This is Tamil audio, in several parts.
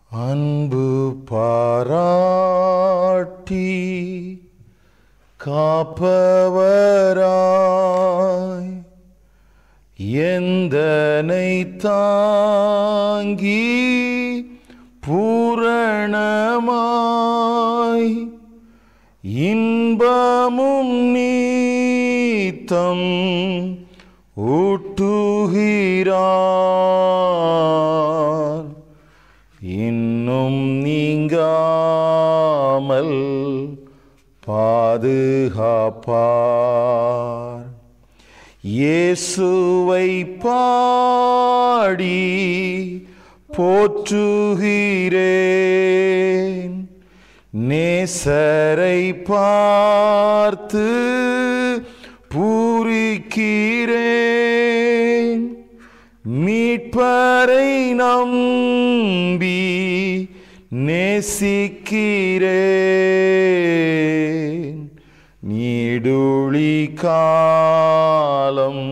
அன்பு பாராட்டி காப்பவராய் எந்தனை தாங்கி பூரணமாய் இன்பமும் நீத்தம் ஊட்டுகிறார் இன்னும் நீங்காமல் பாதுகாப்பார் இயேசுவை பாடி போற்றுகிறேன் நேசரை பார்த்து பூரிக்கிறேன் மீட்பரை நம்பி நேசிக்கிறேன் நீடுழி காலம்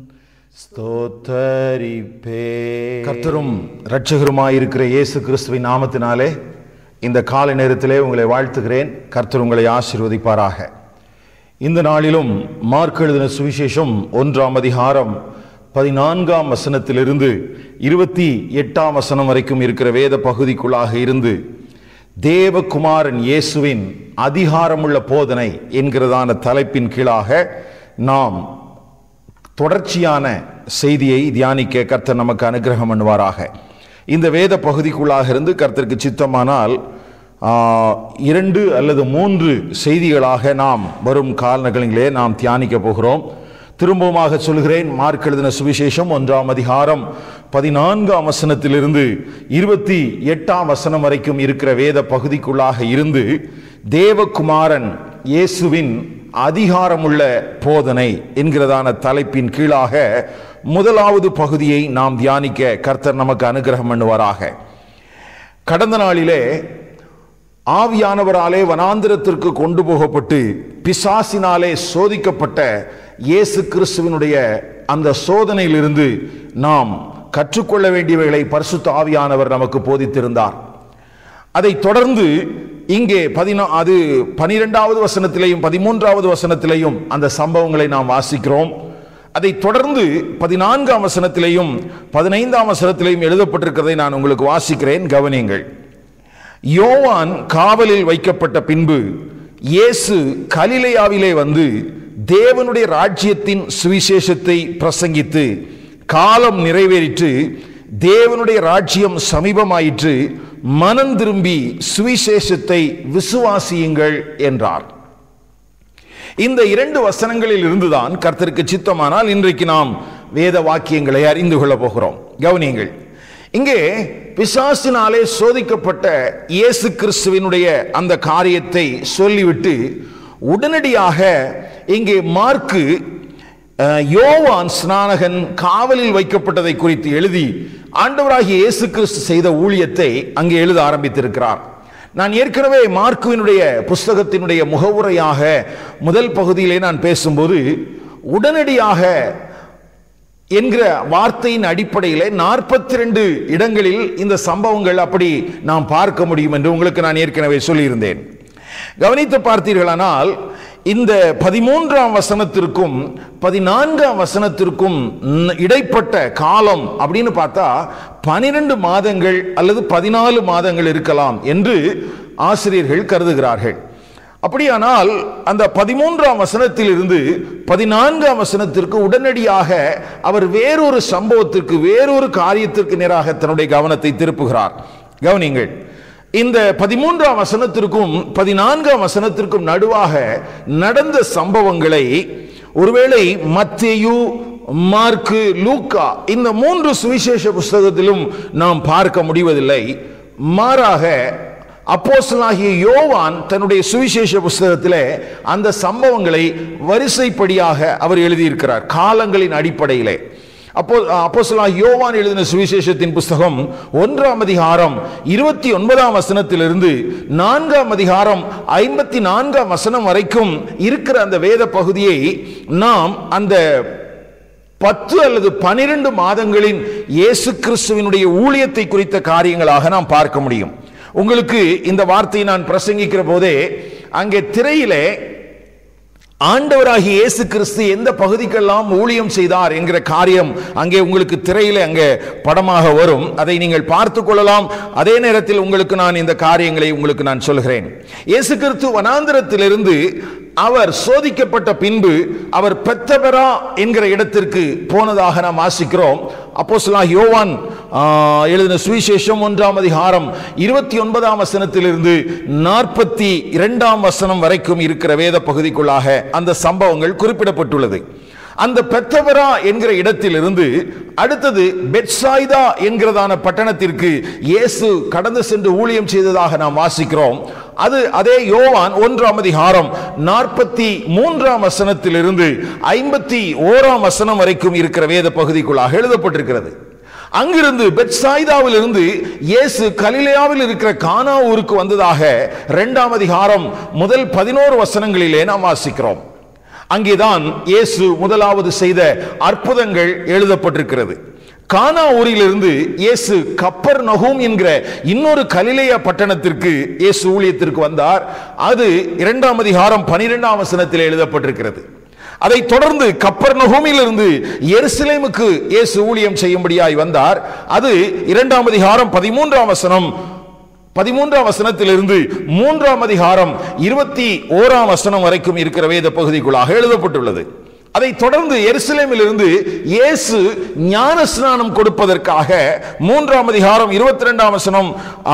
ஸ்தோத்தரிப்பே கர்த்தரும் இரட்சகருமாயிருக்கிற இயேசு கிறிஸ்துவின் நாமத்தினாலே இந்த காலை நேரத்திலே உங்களை வாழ்த்துகிறேன் கர்த்தர் உங்களை ஆசீர்வதிப்பாராக இந்த நாளிலும் மார்க் எழுதின சுவிசேஷம் ஒன்றாம் அதிகாரம் பதினான்காம் வசனத்திலிருந்து இருபத்தி எட்டாம் வசனம் வரைக்கும் இருக்கிற வேத பகுதிக்குள்ளாக இருந்து தேவகுமாரன் இயேசுவின் அதிகாரமுள்ள போதனை என்கிறதான தலைப்பின் கீழாக நாம் தொடர்ச்சியான செய்தியை தியானிக்க கர்த்தர் நமக்கு அனுகிரகம் பண்ணுவாராக இந்த வேத பகுதிக்குள்ளாக இருந்து கர்த்தருக்கு சித்தமானால் ஆ, இரண்டு அல்லது மூன்று செய்திகளாக நாம் வரும் காலங்களிலே நாம் தியானிக்க போகிறோம் திரும்பவுமாக சொல்கிறேன் மார்க் எழுதின சுவிசேஷம் ஒன்றாம் அதிகாரம் பதினான்காம் வசனத்திலிருந்து இருபத்தி எட்டாம் வசனம் வரைக்கும் இருக்கிற வேத பகுதிக்குள்ளாக இருந்து தேவகுமாரன் இயேசுவின் அதிகாரமுள்ள போதனை என்கிறதான தலைப்பின் கீழாக முதலாவது பகுதியை நாம் தியானிக்க கர்த்தர் நமக்கு அனுகிரகம் பண்ணுவாராக கடந்த நாளிலே ஆவியானவராலே வனாந்திரத்திற்கு கொண்டு போகப்பட்டு பிசாசினாலே சோதிக்கப்பட்ட இயேசு கிறிஸ்துவினுடைய அந்த சோதனையிலிருந்து நாம் கற்றுக்கொள்ள வேண்டியவைகளை பரிசுத்த ஆவியானவர் நமக்கு போதித்திருந்தார் அதை தொடர்ந்து இங்கே பதினா அது பனிரெண்டாவது வசனத்திலேயும் பதிமூன்றாவது வசனத்திலேயும் அந்த சம்பவங்களை நாம் வாசிக்கிறோம் அதை தொடர்ந்து பதினான்காம் வசனத்திலேயும் பதினைந்தாம் வசனத்திலேயும் எழுதப்பட்டிருக்கிறதை நான் உங்களுக்கு வாசிக்கிறேன் கவனியுங்கள் யோவான் காவலில் வைக்கப்பட்ட பின்பு இயேசு கலிலேயாவிலே வந்து தேவனுடைய ராஜ்யத்தின் சுவிசேஷத்தை பிரசங்கித்து காலம் நிறைவேறிற்று தேவனுடைய ராஜ்யம் சமீபமாயிற்று மனம் திரும்பி சுவிசேஷத்தை விசுவாசியுங்கள் என்றார் இந்த இரண்டு வசனங்களில் இருந்துதான் கர்த்தருக்கு சித்தமானால் இன்றைக்கு நாம் வேத வாக்கியங்களை அறிந்து கொள்ளப் போகிறோம் கவனியுங்கள் இங்கே பிசாசினாலே சோதிக்கப்பட்ட இயேசு கிறிஸ்துவினுடைய அந்த காரியத்தை சொல்லிவிட்டு உடனடியாக இங்கே மார்க்கு அஹ், யோவான் ஸ்நானகன் காவலில் வைக்கப்பட்டதை குறித்து எழுதி ஆண்டவராகிய இயேசு கிறிஸ்து செய்த ஊழியத்தை அங்கே எழுத ஆரம்பித்திருக்கிறார் நான் ஏற்கனவே மார்க்குவினுடைய புஸ்தகத்தினுடைய முகவுரையாக முதல் பகுதியிலே நான் பேசும்போது உடனடியாக என்கிற வார்த்தையின் அடிப்படையில் நாற்பத்தி ரெண்டு இடங்களில் இந்த சம்பவங்கள் அப்படி நாம் பார்க்க முடியும் என்று உங்களுக்கு நான் ஏற்கனவே சொல்லியிருந்தேன் கவனித்து பார்த்தீர்களானால் இந்த பதிமூன்றாம் வசனத்திற்கும் பதினான்காம் வசனத்திற்கும் ந- இடைப்பட்ட காலம் அப்படின்னு பார்த்தா பனிரெண்டு மாதங்கள் அல்லது பதினாலு மாதங்கள் இருக்கலாம் என்று ஆசிரியர்கள் கருதுகிறார்கள் அப்படியானால் அந்த பதிமூன்றாம் வசனத்தில் இருந்து பதினான்காம் வசனத்திற்கு உடனடியாக அவர் வேறொரு சம்பவத்திற்கு வேறொரு காரியத்திற்கு நேராக தன்னுடைய கவனத்தை திருப்புகிறார் கவனிங்கள் இந்த பதிமூன்றாம் வசனத்திற்கும் பதினான்காம் வசனத்திற்கும் நடுவாக நடந்த சம்பவங்களை ஒருவேளை மத்தேயு மார்க்கு லூக்கா இந்த மூன்று சுவிசேஷ புஸ்தகத்திலும் நாம் பார்க்க முடிவதில்லை மாறாக அப்போஸ்தலனாகிய யோவான் தன்னுடைய சுவிசேஷ புஸ்தகத்திலே அந்த சம்பவங்களை வரிசைப்படியாக அவர் எழுதியிருக்கிறார் காலங்களின் அடிப்படையிலே அப்போ அப்போஸ்தலனாகிய யோவான் எழுதின சுவிசேஷத்தின் புஸ்தகம் ஒன்றாம் அதிகாரம் இருபத்தி ஒன்பதாம் வசனத்திலிருந்து நான்காம் அதிகாரம் ஐம்பத்தி நான்காம் வசனம் வரைக்கும் இருக்கிற அந்த வேத பகுதியை நாம் அந்த பத்து அல்லது பனிரெண்டு மாதங்களின் இயேசு கிறிஸ்துவினுடைய ஊழியத்தை குறித்த காரியங்களாக நாம் பார்க்க முடியும் உங்களுக்கு இந்த வார்த்தையை நான் பிரசங்கிக்கிற போதே அங்கே திரையிலே ஆண்டவராகிய இயேசு கிறிஸ்து எந்த பகுதிக்கெல்லாம் ஊழியம் செய்தார் என்கிற காரியம் அங்கே உங்களுக்கு திரையில அங்கே படமாக வரும் அதை நீங்கள் பார்த்து கொள்ளலாம் அதே நேரத்தில் உங்களுக்கு நான் இந்த காரியங்களை உங்களுக்கு நான் சொல்கிறேன் இயேசு கிறிஸ்து வனாந்திரத்திலிருந்து அவர் சோதிக்கப்பட்ட பின்பு அவர் பெத்தபெரா என்கிற இடத்திற்கு போனதாக நாம் வாசிக்கிறோம் அப்போஸ்தலனாகிய யோவான் ஆ, எழுதின சுவிசேஷம் ஒன்றாம் அதிகாரம் இருபத்தி ஒன்பதாம் வசனத்திலிருந்து நாற்பத்தி இரண்டாம் வசனம் வரைக்கும் இருக்கிற வேத பகுதிக்குள்ளாக அந்த சம்பவங்கள் குறிப்பிடப்பட்டுள்ளது அந்த பெத்தபரா என்கிற இடத்திலிருந்து அடுத்தது பெட்சாய்தா என்கிறதான பட்டணத்திற்கு இயேசு கடந்து சென்று ஊழியம் செய்ததாக நாம் வாசிக்கிறோம் அது அதே யோவான் ஒன்றாம் அதிகாரம் நாற்பத்தி மூன்றாம் வசனத்திலிருந்து ஐம்பத்தி ஓராம் வசனம் வரைக்கும் இருக்கிற வேத பகுதிக்குள்ளாக எழுதப்பட்டிருக்கிறது அங்கிருந்து பெட்சாய்தாவில் இருந்து இயேசு கலிலேயாவில் இருக்கிற கானா ஊருக்கு வந்ததாக இரண்டாம் அதிகாரம் முதல் பதினோரு வசனங்களிலே நாம் வாசிக்கிறோம் அங்கேதான் இயேசு முதலாவது செய்த அற்புதங்கள் எழுதப்பட்டிருக்கிறது கானா ஊரிலிருந்து இயேசு கப்பர் நகூம் என்கிற இன்னொரு கலிலேய பட்டணத்திற்கு இயேசு ஊழியத்திற்கு வந்தார் அது இரண்டாம் அதிகாரம் பனிரெண்டாம் வசனத்தில் எழுதப்பட்டிருக்கிறது அதைத் தொடர்ந்து கப்பர் இருந்து எருசலேமுக்கு இயேசு ஊழியம் செய்யும்படியாய் வந்தார் அது இரண்டாம் அதிகாரம் பதிமூன்றாம் வசனம் பதிமூன்றாம் வசனத்திலிருந்து மூன்றாம் அதிகாரம் இருபத்தி ஓராம் வசனம் வரைக்கும் இருக்கிற வேத பகுதிக்குள்ளாக எழுதப்பட்டுள்ளது அதைத் தொடர்ந்து எருசலேமில் இருந்து இயேசு ஞான ஸ்நானம் கொடுப்பதற்காக மூன்றாம் அதிகாரம் இருபத்தி ரெண்டாம் வசனம்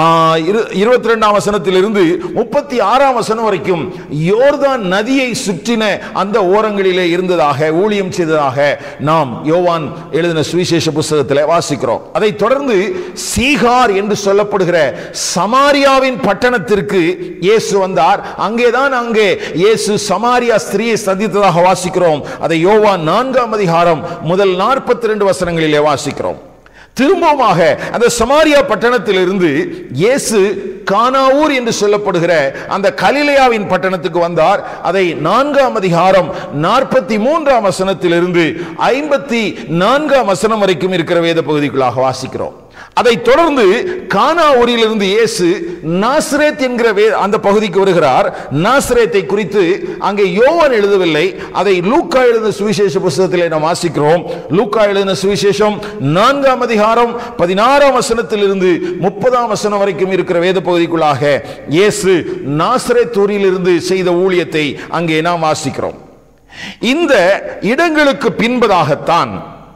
இருபத்தி ரெண்டாம் வசனத்திலிருந்து முப்பத்தி ஆறாம் வசனம் வரைக்கும் யோர்தான் நதியை சுற்றின அந்த ஓரங்களிலே இருந்ததாக ஊழியம் செய்ததாக நாம் யோவான் எழுதின சுவிசேஷ புஸ்தகத்தில் வாசிக்கிறோம் அதைத் தொடர்ந்து சீகார் என்று சொல்லப்படுகிற சமாரியாவின் பட்டணத்திற்கு இயேசு வந்தார் அங்கேதான் அங்கே இயேசு சமாரியா ஸ்திரியை சந்தித்ததாக வாசிக்கிறோம் அதை யோவான் நான்காம் அதிகாரம் முதல் நாற்பத்தி ரெண்டு வசனங்களிலே வாசிக்கிறோம் திரும்பவுமாக அந்த சமாரியா பட்டணத்திலிருந்து இயேசு கானாவூர் என்று சொல்லப்படுகிற அந்த கலிலேயாவின் பட்டணத்துக்கு வந்தார் அதை நான்காம் அதிகாரம் நாற்பத்தி மூன்றாம் வசனத்திலிருந்து ஐம்பத்தி நான்காம் வசனம் வரைக்கும் இருக்கிற வேத பகுதிக்குள்ளாக வாசிக்கிறோம் அதைத் தொடர்ந்து கானா ஊரிலிருந்து இயேசு நாசரேத் என்கிற வே- அந்த பகுதிக்கு வருகிறார் நாசரேத்தை குறித்து அங்கே யோவான் எழுதவில்லை அதை லூக்கா எழுதின சுவிசேஷ புஸ்தகத்திலே நாம் வாசிக்கிறோம் லூக்கா எழுதின சுவிசேஷம் நான்காம் அதிகாரம் பதினாறாம் வசனத்திலிருந்து முப்பதாம் வசனம் வரைக்கும் இருக்கிற வேத பகுதிக்குள்ளாக இயேசு நாசரேத் ஊரிலிருந்து செய்த ஊழியத்தை அங்கே நாம் வாசிக்கிறோம் இந்த இடங்களுக்கு பின்பதாகத்தான்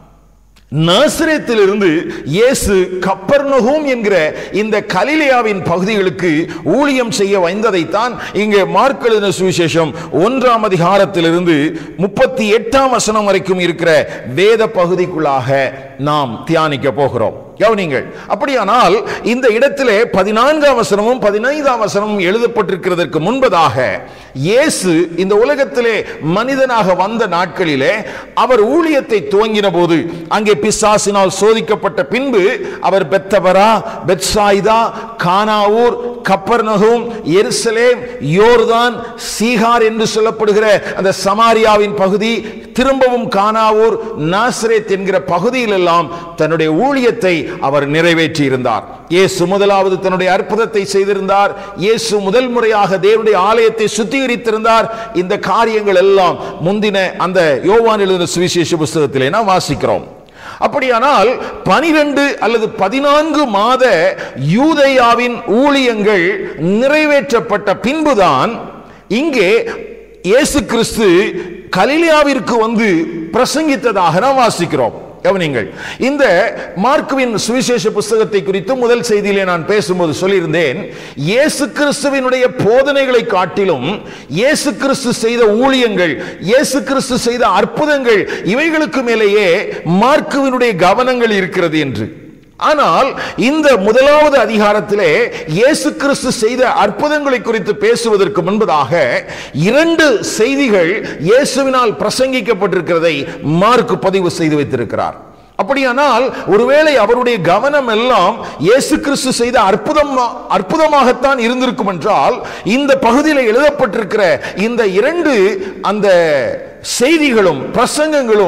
நாசரேத்திலிருந்து இயேசு கப்பர்நகூம் என்கிற இந்த கலிலேயாவின் பகுதிகளுக்கு ஊழியம் செய்ய வந்ததைத்தான் இங்கே மார்க் எழுதின சுவிசேஷம் ஒன்றாம் அதிகாரத்திலிருந்து முப்பத்தி எட்டாம் வசனம் வரைக்கும் இருக்கிற வேத பகுதிக்குள்ளாக நாம் தியானிக்க போகிறோம் கவனிங்கள் அப்படியானால் இந்த இடத்திலே பதினான்காம் வசனமும் பதினைந்தாம் வசனமும் எழுதப்பட்டிருக்கிறதற்கு முன்பதாக இயேசு இந்த உலகத்திலே மனிதனாக வந்த நாட்களிலே அவர் ஊழியத்தை துவங்கின போது அங்கே பிசாசினால் சோதிக்கப்பட்ட பின்பு அவர் பெத்தபரா பெத்சாய்தா கானாவூர் கப்பர்நகும் எருசலேம் யோர்தான் சீகார் என்று சொல்லப்படுகிற அந்த சமாரியாவின் பகுதி திரும்பவும் கானாவூர் நாசரேத் என்கிற பகுதியில் எல்லாம் தன்னுடைய ஊழியத்தை அவர் நிறைவேற்றி இருந்தார் இயேசு முதலாவது தன்னுடைய அற்புதத்தை செய்திருந்தார் இயேசு முதல் முறையாக தேவனுடைய ஆலயத்தை சுத்திகரித்திருந்தார் இந்த காரியங்கள் எல்லாம் முந்தின அந்த யோவான் எழுதின சுவிசேஷ புஸ்தகத்திலே நாம் வாசிக்கிறோம் அப்படியானால் பனிரெண்டு அல்லது பதினான்கு மாத யூதேயாவின் ஊழியங்கள் நிறைவேற்றப்பட்ட பின்புதான் இங்கே இயேசு கிறிஸ்து கலிலியாவிற்கு வந்து பிரசங்கித்ததாக நாம் வாசிக்கிறோம் கவனிங்கள் இந்த மார்க்குவின் சுவிசேஷ புஸ்தகத்தை குறித்து முதல் செய்தியிலே நான் பேசும்போது சொல்லியிருந்தேன் இயேசு கிறிஸ்துவினுடைய போதனைகளை காட்டிலும் இயேசு கிறிஸ்து செய்த ஊழியங்கள் இயேசு கிறிஸ்து செய்த அற்புதங்கள் இவைகளுக்கு மேலேயே மார்க்குவினுடைய கவனங்கள் இருக்கிறது என்று ஆனால் இந்த முதலாவது அதிகாரத்திலே இயேசு கிறிஸ்து செய்த அற்புதங்களை குறித்து பேசுவதற்கு முன்பதாக இரண்டு செய்திகள் இயேசுவினால் பிரசங்கிக்கப்பட்டிருக்கிறதை மார்க் பதிவு செய்து வைத்திருக்கிறார் அப்படியானால் ஒருவேளை அவருடைய கவனம் எல்லாம் இயேசு கிறிஸ்து செய்த அற்புதம் அற்புதமாகத்தான் இருந்திருக்கும் என்றால் இந்த பகுதியில் எழுதப்பட்டிருக்கிற இந்த இரண்டு அந்த செய்திகளும் பிரசங்கங்களும்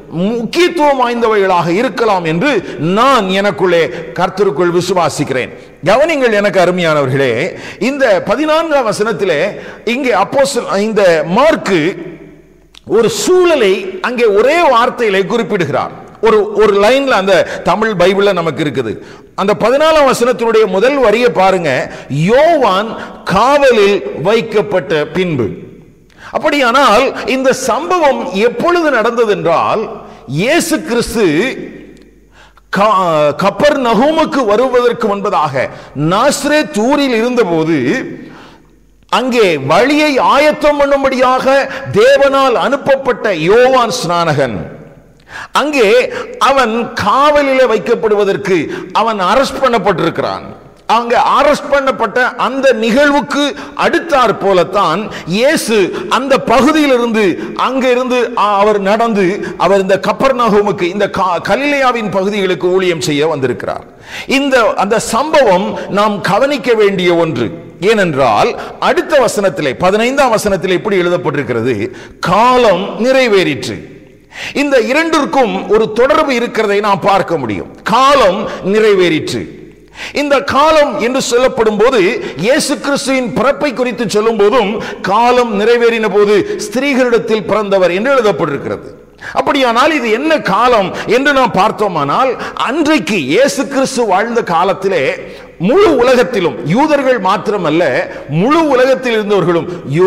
முக்கியத்துவம் வாய்ந்தவைகளாக இருக்கலாம் என்று நான் எனக்குள்ளே கர்த்தருக்குள் விசுவாசிக்கிறேன் கவனிங்கள் எனக்கு அருமையானவர்களே இந்த பதினான்காம் வசனத்திலே இங்கே அப்போ இந்த மார்க்கு ஒரு சூழலை அங்கே ஒரே வார்த்தையிலே குறிப்பிடுகிறார் ஒரு ஒரு லைன்ல அந்த தமிழ் பைபிள்ல நமக்கு இருக்குது அந்த பதினாலாம் வசனத்தினுடைய முதல் வரியை பாருங்க யோவான் காவலில் வைக்கப்பட்ட பின்பு அப்படியானால் இந்த சம்பவம் எப்பொழுது நடந்தது என்றால் இயேசு கிறிஸ்து கப்பர் நகூமுக்கு வருவதற்கு முன்பதாக நாஸ்ரே தூரில் இருந்தபோது அங்கே வழியை ஆயத்தம் பண்ணும்படியாக தேவனால் அனுப்பப்பட்ட யோவான் ஸ்நானகன் அங்கே அவன் காவலில் வைக்கப்படுவதற்கு அவன் அரஸ்ட் பண்ணப்பட்டிருக்கிறான் அங்க அரெஸ்ட் பண்ணப்பட்ட அந்த நிகழ்வுக்கு அடுத்தாற் போலத்தான் இயேசு அந்த பகுதியிலிருந்து அங்க இருந்து அவர் நடந்து அவர் இந்த கப்பர்நகோமுக்கு இந்த கலிலேயாவின் பகுதிகளுக்கு ஊழியம் செய்ய வந்திருக்கிறார் இந்த அந்த சம்பவம் நாம் கவனிக்க வேண்டிய ஒன்று ஏனென்றால் அடுத்த வசனத்திலே பதினைந்தாம் வசனத்தில் இப்படி எழுதப்பட்டிருக்கிறது காலம் நிறைவேறிற்று இந்த இரண்டிற்கும் ஒரு தொடர்பு இருக்கிறதை நாம் பார்க்க முடியும் காலம் நிறைவேறிற்று இந்த காலம் என்று சொல்லப்படும் போது இயேசு கிறிஸ்துவின் பிறப்பை குறித்து சொல்லும் போதும் காலம் நிறைவேறின போது ஸ்திரீகளிடத்தில் பிறந்தவர் என்று எழுதப்பட்டிருக்கிறது அப்படியானால் இது என்ன காலம் என்று நாம் பார்த்தோமானால் அன்றைக்கு இயேசு கிறிஸ்து வாழ்ந்த காலத்திலே முழு உலகத்திலும் யூதர்கள் மாத்திரமல்ல முழு உலகத்தில் இருந்தவர்களும்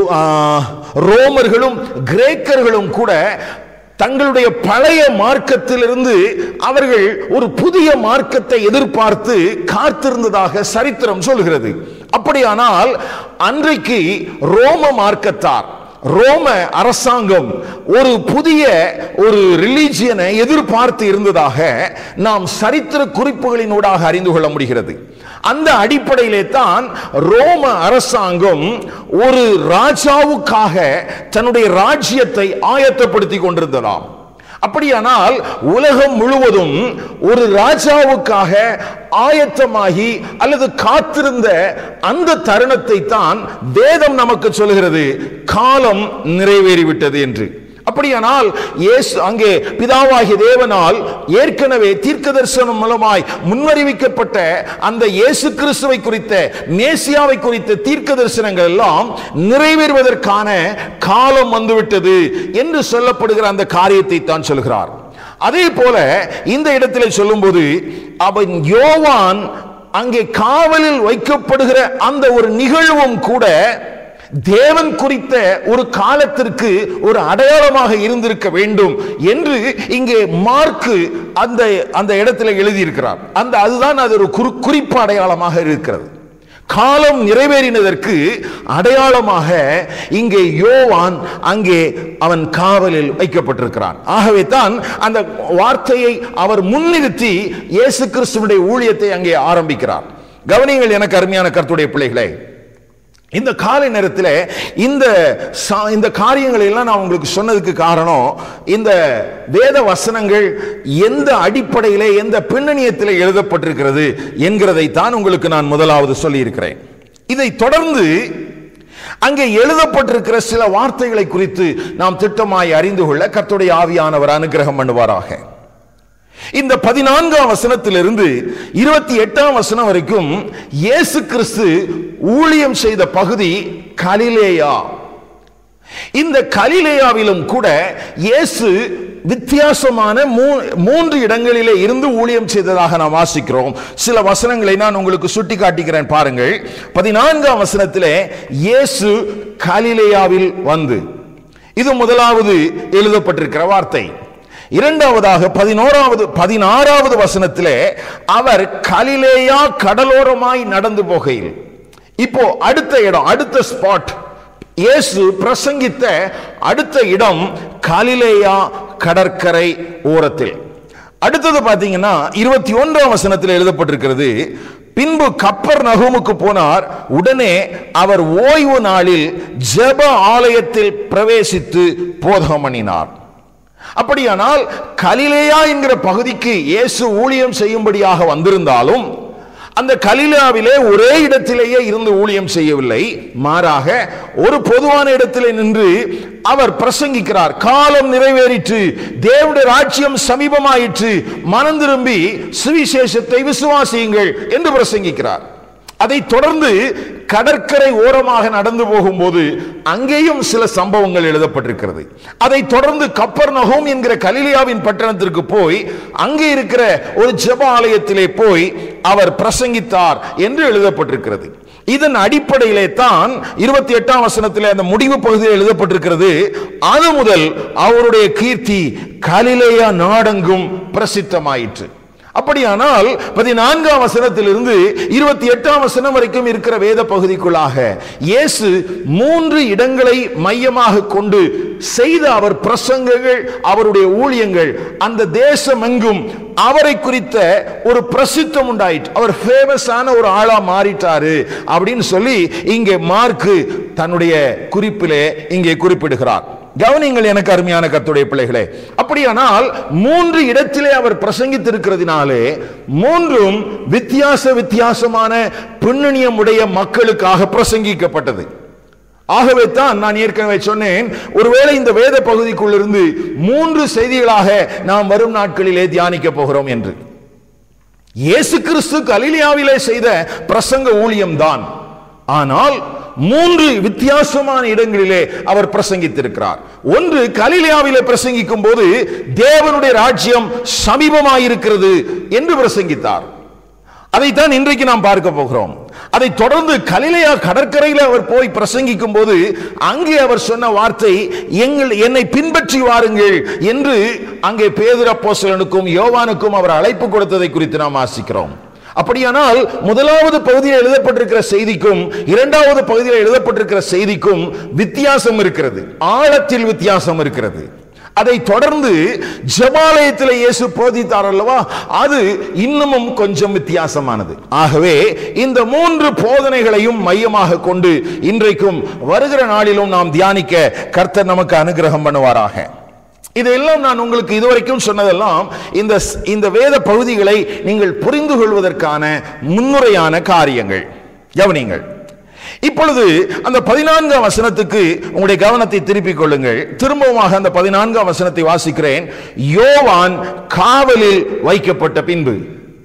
ரோமர்களும் கிரேக்கர்களும் கூட தங்களுடைய பழைய மார்க்கத்திலிருந்து அவர்கள் ஒரு புதிய மார்க்கத்தை எதிர்பார்த்து காத்திருந்ததாக சரித்திரம் சொல்கிறது அப்படியானால் அன்றைக்கு ரோம மார்க்கத்தார் ரோம அரசாங்கம் ஒரு புதிய ஒரு ரிலீஜியனை எதிர்பார்த்து இருந்ததாக நாம் சரித்திர குறிப்புகளினூடாக அறிந்து கொள்ள முடிகிறது அந்த அடிப்படையிலே தான் ரோம அரசாங்கம் ஒரு ராஜாவுக்காக தன்னுடைய ராஜ்யத்தை ஆயத்தப்படுத்தி கொண்டிருந்ததாம் அப்படியானால் உலகம் முழுவதும் ஒரு ராஜாவுக்காக ஆயத்தமாகி அல்லது காத்திருந்த அந்த தருணத்தை தான் வேதம் நமக்கு சொல்கிறது காலம் நிறைவேறிவிட்டது என்று அப்படியானால் இயேசு அங்கே பிதாவாகிய தேவனால் ஏற்கனவே தீர்க்க தரிசனம் மூலமாய் முன்னறிவிக்கப்பட்ட அந்த இயேசு கிறிஸ்துவை குறித்த மேசியாவை குறித்த தீர்க்க தரிசனங்கள் எல்லாம் நிறைவேறுவதற்கான காலம் வந்துவிட்டது என்று சொல்லப்படுகிற அந்த காரியத்தை தான் சொல்கிறார் அதே போல இந்த இடத்திலே சொல்லும்போது அவன் யோவான் அங்கே காவலில் வைக்கப்படுகிற அந்த ஒரு நிகழ்வும் கூட தேவன் குறித்த ஒரு காலத்திற்கு ஒரு அடையாளமாக இருந்திருக்க வேண்டும் என்று இங்கே மார்க்கு அந்த அந்த இடத்துல எழுதியிருக்கிறார் அந்த அதுதான் அது ஒரு குறி குறிப்பு அடையாளமாக இருக்கிறது காலம் நிறைவேறினதற்கு அடையாளமாக இங்கே யோவான் அங்கே அவன் காவலில் வைக்கப்பட்டிருக்கிறான் ஆகவே தான் அந்த வார்த்தையை அவர் முன்னிறுத்தி இயேசு கிறிஸ்துவனுடைய ஊழியத்தை அங்கே ஆரம்பிக்கிறார் கவனியங்கள் எனக்கு அருமையான கருத்துடைய பிள்ளைகளே இந்த காலை நேரத்தில் இந்த இந்த காரியங்களை எல்லாம் நான் உங்களுக்கு சொன்னதுக்கு காரணம் இந்த வேத வசனங்கள் எந்த அடிப்படையில் எந்த பின்னணியத்தில் எழுதப்பட்டிருக்கிறது என்கிறதை தான் உங்களுக்கு நான் முதலாவது சொல்லியிருக்கிறேன் இதை தொடர்ந்து அங்கே எழுதப்பட்டிருக்கிற சில வார்த்தைகளை குறித்து நாம் திட்டமாய் அறிந்து கொள்ள கத்துடைய ஆவியானவர் அனுகிரகம் பண்ணுவாராக இந்த பதினான்காம் வசனத்திலிருந்து இருபத்தி எட்டாம் வசனம் வரைக்கும் இயேசு கிறிஸ்து ஊழியம் செய்த பகுதி கலிலேயா இந்த கலிலேயாவிலும் கூட இயேசு வித்தியாசமான மூன்று இடங்களிலே இருந்து ஊழியம் செய்ததாக நாம் வாசிக்கிறோம் சில வசனங்களை நான் உங்களுக்கு சுட்டி காட்டுகிறேன் பாருங்கள் பதினான்காம் வசனத்திலே இயேசு கலிலேயாவில் வந்து இது முதலாவது எழுதப்பட்டிருக்கிற வார்த்தை இரண்டாவதாக பதினோராவது பதினாறாவது வசனத்திலே அவர் கலிலேயா கடலோரமாய் நடந்து போகையில் இப்போ அடுத்த இடம் அடுத்த ஸ்பாட் இயேசு பிரசங்கித்த அடுத்த இடம் கலிலேயா கடற்கரை ஓரத்தில் அடுத்தது பாத்தீங்கன்னா இருபத்தி ஒன்றாம் வசனத்தில் எழுதப்பட்டிருக்கிறது பின்பு கப்பர் நகுமுக்கு போனார் உடனே அவர் ஓய்வு நாளில் ஜெப ஆலயத்தில் பிரவேசித்து போதகம் பண்ணினார் அப்படியானால் கலிலேயா என்கிற பகுதிக்கு இயேசு ஊழியம் செய்யும்படியாக வந்திருந்தாலும் அந்த கலிலாவிலே ஒரே இடத்திலேயே இருந்து ஊழியம் செய்யவில்லை மாறாக ஒரு பொதுவான இடத்திலே நின்று அவர் பிரசங்கிக்கிறார் காலம் நிறைவேறிற்று தேவனுடைய ராஜ்யம் சமீபமாயிற்று மனம் திரும்பி சுவிசேஷத்தை விசுவாசியுங்கள் என்று பிரசங்கிக்கிறார் அதை தொடர்ந்து கடற்கரை ஓரமாக நடந்து போகும்போது அங்கேயும் சில சம்பவங்கள் எழுதப்பட்டிருக்கிறது அதை தொடர்ந்து கப்பர் நகோம் என்கிற கலிலியாவின் பட்டணத்திற்கு போய் அங்கே இருக்கிற ஒரு ஜெப ஆலயத்திலே போய் அவர் பிரசங்கித்தார் என்று எழுதப்பட்டிருக்கிறது இதன் அடிப்படையிலே தான் இருபத்தி எட்டாம் வசனத்தில் அந்த முடிவு பகுதியில் எழுதப்பட்டிருக்கிறது அது முதல் அவருடைய கீர்த்தி கலிலேயா நாடெங்கும் பிரசித்தமாயிற்று அப்படியானால் பதினான்காம் வசனத்திலிருந்து இருபத்தி எட்டாம் வசனம் வரைக்கும் இருக்கிற வேத பகுதிக்குள்ளாக இயேசு மூன்று இடங்களை மையமாக கொண்டு செய்த அவர் பிரசங்கங்கள் அவருடைய ஊழியங்கள் அந்த தேசம் எங்கும் அவரை குறித்த ஒரு பிரசித்தம் உண்டாயிற்று அவர் ஃபேமஸான ஒரு ஆளா மாறிட்டாரு அப்படின்னு சொல்லி இங்கே மார்க்கு தன்னுடைய குறிப்பிலே இங்கே குறிப்பிடுகிறார் கவனிங்கள் எனக்கு அருமையான கத்துடைய பிள்ளைகளே அப்படியானால் மூன்று இடத்திலே அவர் பிரசங்கித்திருக்கிறதினாலே மூன்றும் வித்தியாச வித்தியாசமான பின்னணியம் உடைய மக்களுக்காக பிரசங்கிக்கப்பட்டது ஆகவே தான் நான் ஏற்கனவே சொன்னேன் ஒருவேளை இந்த வேத பகுதிக்குள்ளிருந்து மூன்று செய்திகளாக நாம் வரும் நாட்களிலே தியானிக்க போகிறோம் என்று இயேசு கிறிஸ்து கலிலியாவிலே செய்த பிரசங்க ஊழியம்தான் ஆனால் மூன்று வித்தியாசமான இடங்களிலே அவர் பிரசங்கித்திருக்கிறார் ஒன்று கலிலியாவிலே பிரசங்கிக்கும் போது தேவனுடைய ராஜ்யம் சமீபமாயிருக்கிறது என்று பிரசங்கித்தார் அதைத்தான் இன்றைக்கு நாம் பார்க்க போகிறோம் அதை தொடர்ந்து கலிலையா கடற்கரையில் அவர் போய் பிரசங்கிக்கும் போது அங்கே அவர் சொன்ன வார்த்தை எங்கள் என்னை பின்பற்றி வாருங்கள் என்று அங்கே பேதுரப்போசலனுக்கும் யோவானுக்கும் அவர் அழைப்பு கொடுத்ததை குறித்து நாம் வாசிக்கிறோம் அப்படியானால் முதலாவது பகுதியில் எழுதப்பட்டிருக்கிற செய்திக்கும் இரண்டாவது பகுதியில் எழுதப்பட்டிருக்கிற செய்திக்கும் வித்தியாசம் இருக்கிறது ஆழத்தில் வித்தியாசம் இருக்கிறது அதை தொடர்ந்து ஜபாலயத்தில் இயேசு போதித்தார் அல்லவா அது இன்னமும் கொஞ்சம் வித்தியாசமானது ஆகவே இந்த மூன்று போதனைகளையும் மையமாக கொண்டு இன்றைக்கும் வருகிற நாளிலும் நாம் தியானிக்க கர்த்தர் நமக்கு அனுகிரகம் பண்ணுவாராக இதெல்லாம் நான் உங்களுக்கு இதுவரைக்கும் சொன்னதெல்லாம் இந்த இந்த வேத பகுதிகளை நீங்கள் புரிந்து கொள்வதற்கான முன்னுரையான காரியங்கள் கவனிங்கள் இப்பொழுது அந்த பதினான்காம் வசனத்துக்கு உங்களுடைய கவனத்தை திருப்பிக் கொள்ளுங்கள் திரும்பவுமாக அந்த பதினான்காம் வசனத்தை வாசிக்கிறேன் யோவான் காவலில் வைக்கப்பட்ட பின்பு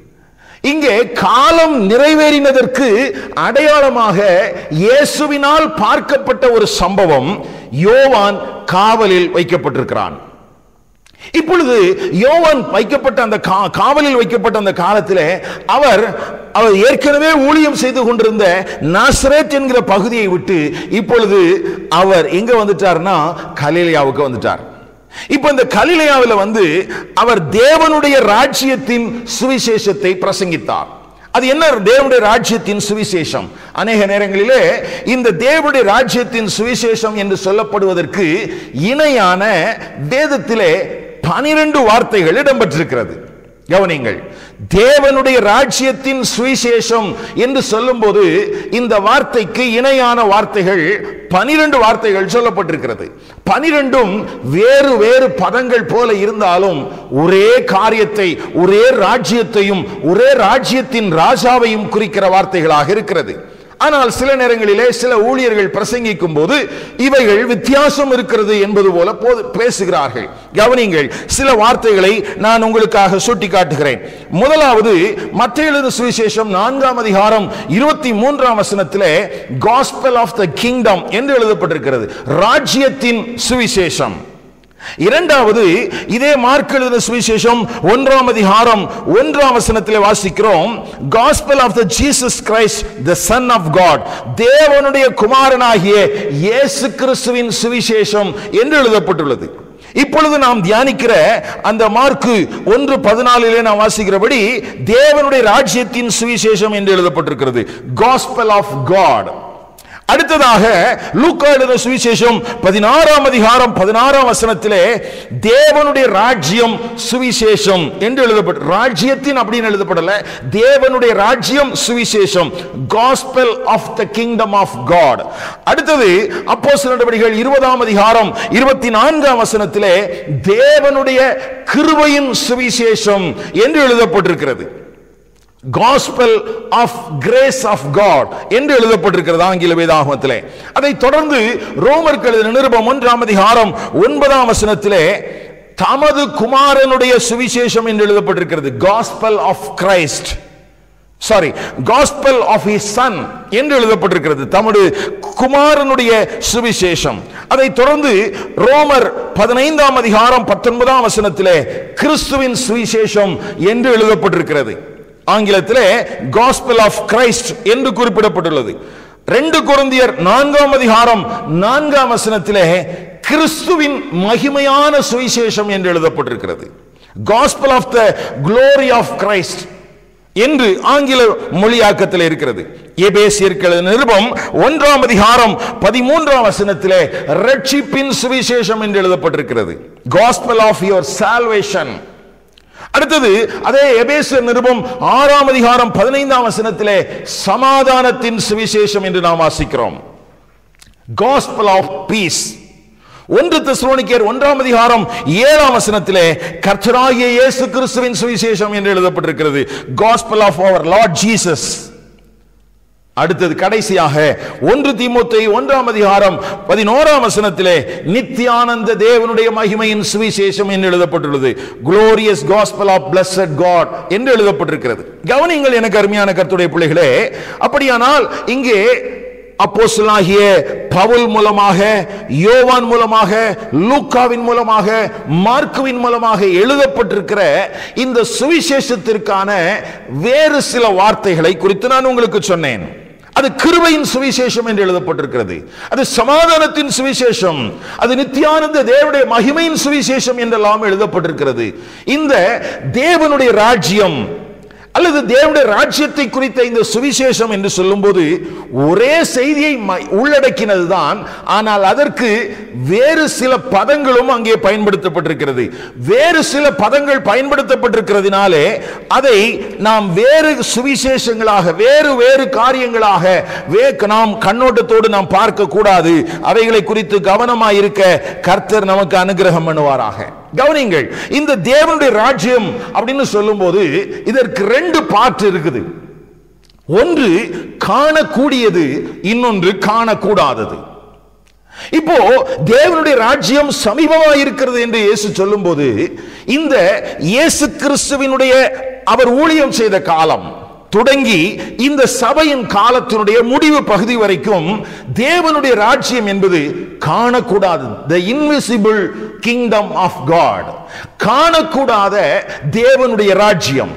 இங்கே காலம் நிறைவேறினதற்கு அடையாளமாக இயேசுவினால் பார்க்கப்பட்ட ஒரு சம்பவம் யோவான் காவலில் வைக்கப்பட்டிருக்கிறான் இப்பொழுது யோவான் வைக்கப்பட்ட அந்த கா- காவலில் வைக்கப்பட்ட அந்த காலத்திலே அவர் அவர் ஏற்கனவே ஊழியம் செய்து கொண்டிருந்த நாசரேத் என்கிற பகுதியை விட்டு இப்பொழுது அவர் எங்க வந்துட்டார்னா கலிலியாவுக்கு வந்துட்டார் இப்ப இந்த கலிலியாவில் வந்து அவர் தேவனுடைய ராஜ்யத்தின் சுவிசேஷத்தை பிரசங்கித்தார் அது என்ன தேவனுடைய ராஜ்யத்தின் சுவிசேஷம் அநேக நேரங்களிலே இந்த தேவனுடைய ராஜ்யத்தின் சுவிசேஷம் என்று சொல்லப்படுவதற்கு இணையான வேதத்திலே பனிரெண்டு வார்த்தைகள் இடம்பெற்றிருக்கிறது கவனிங்கள் தேவனுடைய ராஜ்யத்தின் சுவிசேஷம் என்று சொல்லும்போது இந்த வார்த்தைக்கு இணையான வார்த்தைகள் பனிரெண்டு வார்த்தைகள் சொல்லப்பட்டிருக்கிறது பனிரெண்டும் வேறு வேறு பதங்கள் போல இருந்தாலும் ஒரே காரியத்தை ஒரே ராஜ்யத்தையும் ஒரே ராஜ்யத்தின் ராஜாவையும் குறிக்கிற வார்த்தைகளாக இருக்கிறது ஆனால் சில நேரங்களிலே சில ஊழியர்கள் பிரசங்கிக்கும் போது இவைகள் வித்தியாசம் இருக்கிறது என்பது போல போது பேசுகிறார்கள் கவனிங்கள் சில வார்த்தைகளை நான் உங்களுக்காக சுட்டி காட்டுகிறேன் முதலாவது மத்திய எழுது சுவிசேஷம் நான்காம் அதிகாரம் இருபத்தி மூன்றாம் வசனத்திலே காஸ்பல் ஆஃப் த கிங்டம் என்று எழுதப்பட்டிருக்கிறது ராஜ்யத்தின் சுவிசேஷம் இரண்டாவது இதே மார்க் எழுதின சுவிசேஷம் ஒன்றாம் அதிகாரம் ஒன்றாம் வசனத்தில் வாசிக்கிறோம் gospel of the Jesus Christ the son of God தேவனுடைய குமாரனாகிய இயேசு கிறிஸ்துவின் சுவிசேஷம் என்று எழுதப்பட்டுள்ளது இப்பொழுது நாம் தியானிக்கிற அந்த மார்க்கு ஒன்று பதினாலிலே நாம் வாசிக்கிறபடி தேவனுடைய ராஜ்யத்தின் சுவிசேஷம் என்று எழுதப்பட்டிருக்கிறது காஸ்பல் ஆஃப் காட் அடுத்ததாக லூக்கா எழுதின சுவிசேஷம் பதினாறாம் அதிகாரம் பதினாறாம் வசனத்திலே தேவனுடைய ராஜ்யம் சுவிசேஷம் என்று எழுதப்பட்டு ராஜ்யத்தின் அப்படின்னு எழுதப்படல தேவனுடைய ராஜ்யம் சுவிசேஷம் gospel of the kingdom of God அடுத்தது அப்போஸ்தலர் நடவடிக்கைகள் இருபதாம் அதிகாரம் இருபத்தி நான்காம் வசனத்திலே தேவனுடைய கிருபையின் சுவிசேஷம் என்று எழுதப்பட்டிருக்கிறது gospel of grace of god என்று எழுதப்பட்டிருக்கிறது ஆங்கில வேதாகமத்திலே அதை தொடர்ந்து ரோமருக்கு எழுதின நிருபம் ஒன்றாம் அதிகாரம் ஒன்பதாம் வசனத்திலே தமது குமாரனுடைய சுவிசேஷம் என்று எழுதப்பட்டிருக்கிறது gospel of christ sorry gospel of his son என்று எழுதப்பட்டிருக்கிறது தமது குமாரனுடைய சுவிசேஷம் அதை தொடர்ந்து ரோமர் பதினைந்தாம் அதிகாரம் பத்தொன்பதாம் வசனத்திலே கிறிஸ்துவின் சுவிசேஷம் என்று எழுதப்பட்டிருக்கிறது ஆங்கிலத்திலே காஸ்பல் ஆஃப் கிரைஸ்ட் என்று குறிப்பிடப்பட்டுள்ளது ரெண்டு குருந்தியர் நான்காம் அதிகாரம் நான்காம் வசனத்திலே கிறிஸ்துவின் மகிமையான சுவிசேஷம் என்று எழுதப்பட்டிருக்கிறது gospel of the glory of Christ என்று ஆங்கில மொழியாக்கத்தில் இருக்கிறது எபேசியர்கள் நிருபம் ஒன்றாம் அதிகாரம் பதிமூன்றாம் வசனத்திலே ரட்சிப்பின் சுவிசேஷம் என்று எழுதப்பட்டிருக்கிறது gospel ஆஃப் யுவர் salvation அடுத்தது அதே எபேசியர் நிருபம் ஆறாம் அதிகாரம் பதினைந்தாம் வசனத்திலே சமாதானத்தின் சுவிசேஷம் என்று நாம் வாசிக்கிறோம் gospel ஆஃப் பீஸ் ஒன்று தெசலோனிக்கேர் ஒன்றாம் அதிகாரம் ஏழாம் வசனத்திலே கர்த்தராகிய இயேசு கிறிஸ்துவின் சுவிசேஷம் என்று எழுதப்பட்டிருக்கிறது gospel of our Lord Jesus அடுத்தது கடைசியாக ஒன்று தீமோத்தை ஒன்றாம் அதிகாரம் பதினோராம் வசனத்திலே நித்தியானந்த தேவனுடைய மகிமையின் சுவிசேஷம் என்று எழுதப்பட்டுள்ளது glorious gospel of blessed god என்று எழுதப்பட்டிருக்கிறது கவனிங்கள் எனக்கு அருமையான கர்த்தருடைய பிள்ளைகளே அப்படியானால் இங்கே அப்போஸ்தலனாகிய பவுல் மூலமாக யோவான் மூலமாக லூக்காவின் மூலமாக மார்க்குவின் மூலமாக எழுதப்பட்டிருக்கிற இந்த சுவிசேஷத்திற்கான வேறு சில வார்த்தைகளை குறித்து நான் உங்களுக்கு சொன்னேன் அது கிருபையின் சுவிசேஷம் என்று எழுதப்பட்டிருக்கிறது அது சமாதானத்தின் சுவிசேஷம் அது நித்தியானந்த தேவனுடைய மகிமையின் சுவிசேஷம் என்றெல்லாம் எழுதப்பட்டிருக்கிறது இந்த தேவனுடைய ராஜ்யம் அல்லது தேவனுடைய ராஜ்யத்தை குறித்த இந்த சுவிசேஷம் என்று சொல்லும்போது ஒரே செய்தியை ம- உள்ளடக்கினதுதான் ஆனால் அதற்கு வேறு சில பதங்களும் அங்கே பயன்படுத்தப்பட்டிருக்கிறது வேறு சில பதங்கள் பயன்படுத்தப்பட்டிருக்கிறதுனாலே அதை நாம் வேறு சுவிசேஷங்களாக வேறு வேறு காரியங்களாக வே நாம் கண்ணோட்டத்தோடு நாம் பார்க்க கூடாது அவைகளை குறித்து கவனமாய் இருக்க கர்த்தர் நமக்கு அனுகிரகம் பண்ணுவாராக கவனிங்கள் இந்த தேவனுடைய ராஜ்யம் அப்படின்னு சொல்லும்போது இதற்கு ரெண்டு பாட்டு இருக்குது ஒன்று காணக்கூடியது இன்னொன்று காணக்கூடாதது இப்போ தேவனுடைய ராஜ்யம் சமீபமா இருக்கிறது என்று இயேசு சொல்லும்போது இந்த இயேசு கிறிஸ்துவினுடைய அவர் ஊழியம் செய்த காலம் தொடங்கி இந்த சபையின் காலத்தினுடைய முடிவு பகுதி வரைக்கும் தேவனுடைய ராஜ்யம் என்பது காணக்கூடாது the invisible kingdom of God காணக்கூடாத தேவனுடைய ராஜ்யம்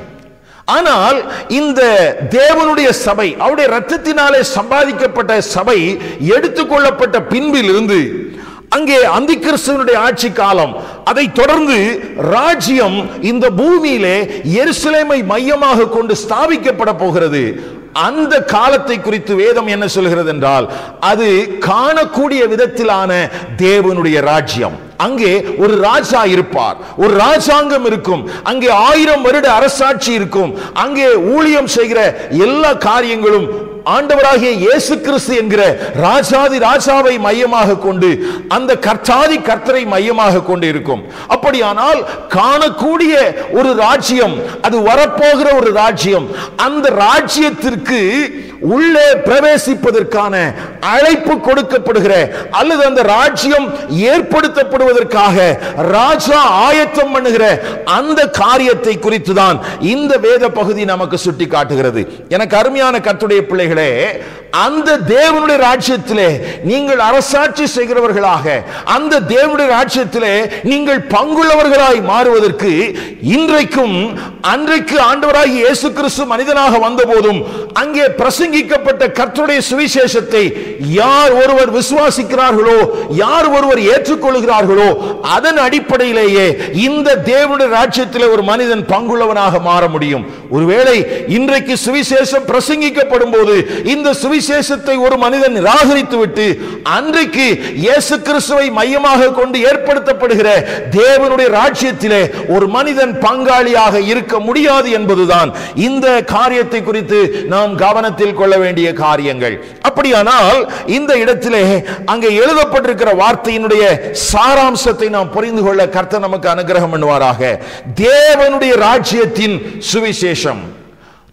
ஆனால் இந்த தேவனுடைய சபை அவருடைய ரத்தத்தினாலே சம்பாதிக்கப்பட்ட சபை எடுத்துக்கொள்ளப்பட்ட பின்பிலிருந்து அங்கே அந்திகிறிஸ்துவனுடைய ஆட்சி காலம் அதை தொடர்ந்து ராஜ்யம் இந்த பூமியிலே எருசலேமை மையமாக கொண்டு ஸ்தாபிக்கப்பட போகிறது அந்த காலத்தை குறித்து வேதம் என்ன சொல்கிறது என்றால் அது காணக்கூடிய விதத்திலான தேவனுடைய ராஜ்யம் அங்கே ஒரு ராஜா இருப்பார் ஒரு ராஜாங்கம் இருக்கும் அங்கே ஆயிரம் வருட அரசாட்சி இருக்கும் அங்கே ஊழியம் செய்கிற எல்லா காரியங்களும் ஆண்டவராகிய இயேசு கிறிஸ்து என்கிற ராஜாதி ராஜாவை மையமாக கொண்டு அந்த கர்த்தாதி கர்த்தரை மையமாக கொண்டு இருக்கும் அப்படியானால் காணக்கூடிய ஒரு ராஜ்யம் அது வரப்போகிற ஒரு ராஜ்யம் அந்த ராஜ்யத்திற்கு உள்ளே பிரவேசிப்பதற்கான அழைப்பு கொடுக்கப்படுகிற அல்லது அந்த ராஜ்யம் ஏற்படுத்தப்படுவதற்காக ராஜா ஆயத்தம் பண்ணுகிற அந்த காரியத்தை குறித்து தான் இந்த வேத பகுதி நமக்கு சுட்டி காட்டுகிறது எனக்கு அருமையான கர்த்தருடைய பிள்ளைகளே அந்த தேவனுடைய ராஜ்யத்திலே நீங்கள் அரசாட்சி செய்கிறவர்களாக அந்த தேவனுடைய ராஜ்யத்திலே நீங்கள் பங்குள்ளவர்களாய் மாறுவதற்கு இன்றைக்கும் அன்றைக்கு ஆண்டவராகி இயேசு கிறிஸ்து மனிதனாக வந்தபோதும் அங்கே பிரசங்கிக்கப்பட்ட கர்த்தருடைய சுவிசேஷத்தை யார் ஒருவர் விசுவாசிக்கிறார்களோ யார் ஒருவர் ஏற்றுக்கொள்கிறார்களோ அதன் அடிப்படையிலேயே இந்த தேவனுடைய ராஜ்யத்திலே ஒரு மனிதன் பங்குள்ளவனாக மாற முடியும் ஒருவேளை இன்றைக்கு சுவிசேஷம் பிரசங்கிக்கப்படும் போது இந்த சுவிசேஷத்தை ஒரு மனிதன் நிராகரித்து விட்டு அன்றைக்கு இயேசு கிறிஸ்துவை மையமாக கொண்டு ஏற்படுத்தப்படுகிற தேவனுடைய ராஜ்யத்திலே ஒரு மனிதன் பங்காளியாக இருக்க முடியாது என்பதுதான் இந்த காரியத்தை குறித்து நாம் கவனத்தில் கொள்ள வேண்டிய காரியங்கள் அப்படியானால் இந்த இடத்திலே அங்கே எழுதப்பட்டிருக்கிற வார்த்தையினுடைய சாராம்சத்தை நாம் புரிந்து கொள்ள கர்த்தர் நமக்கு அனுகிரகம் பண்ணுவாராக தேவனுடைய ராஜ்யத்தின் சுவிசேஷம்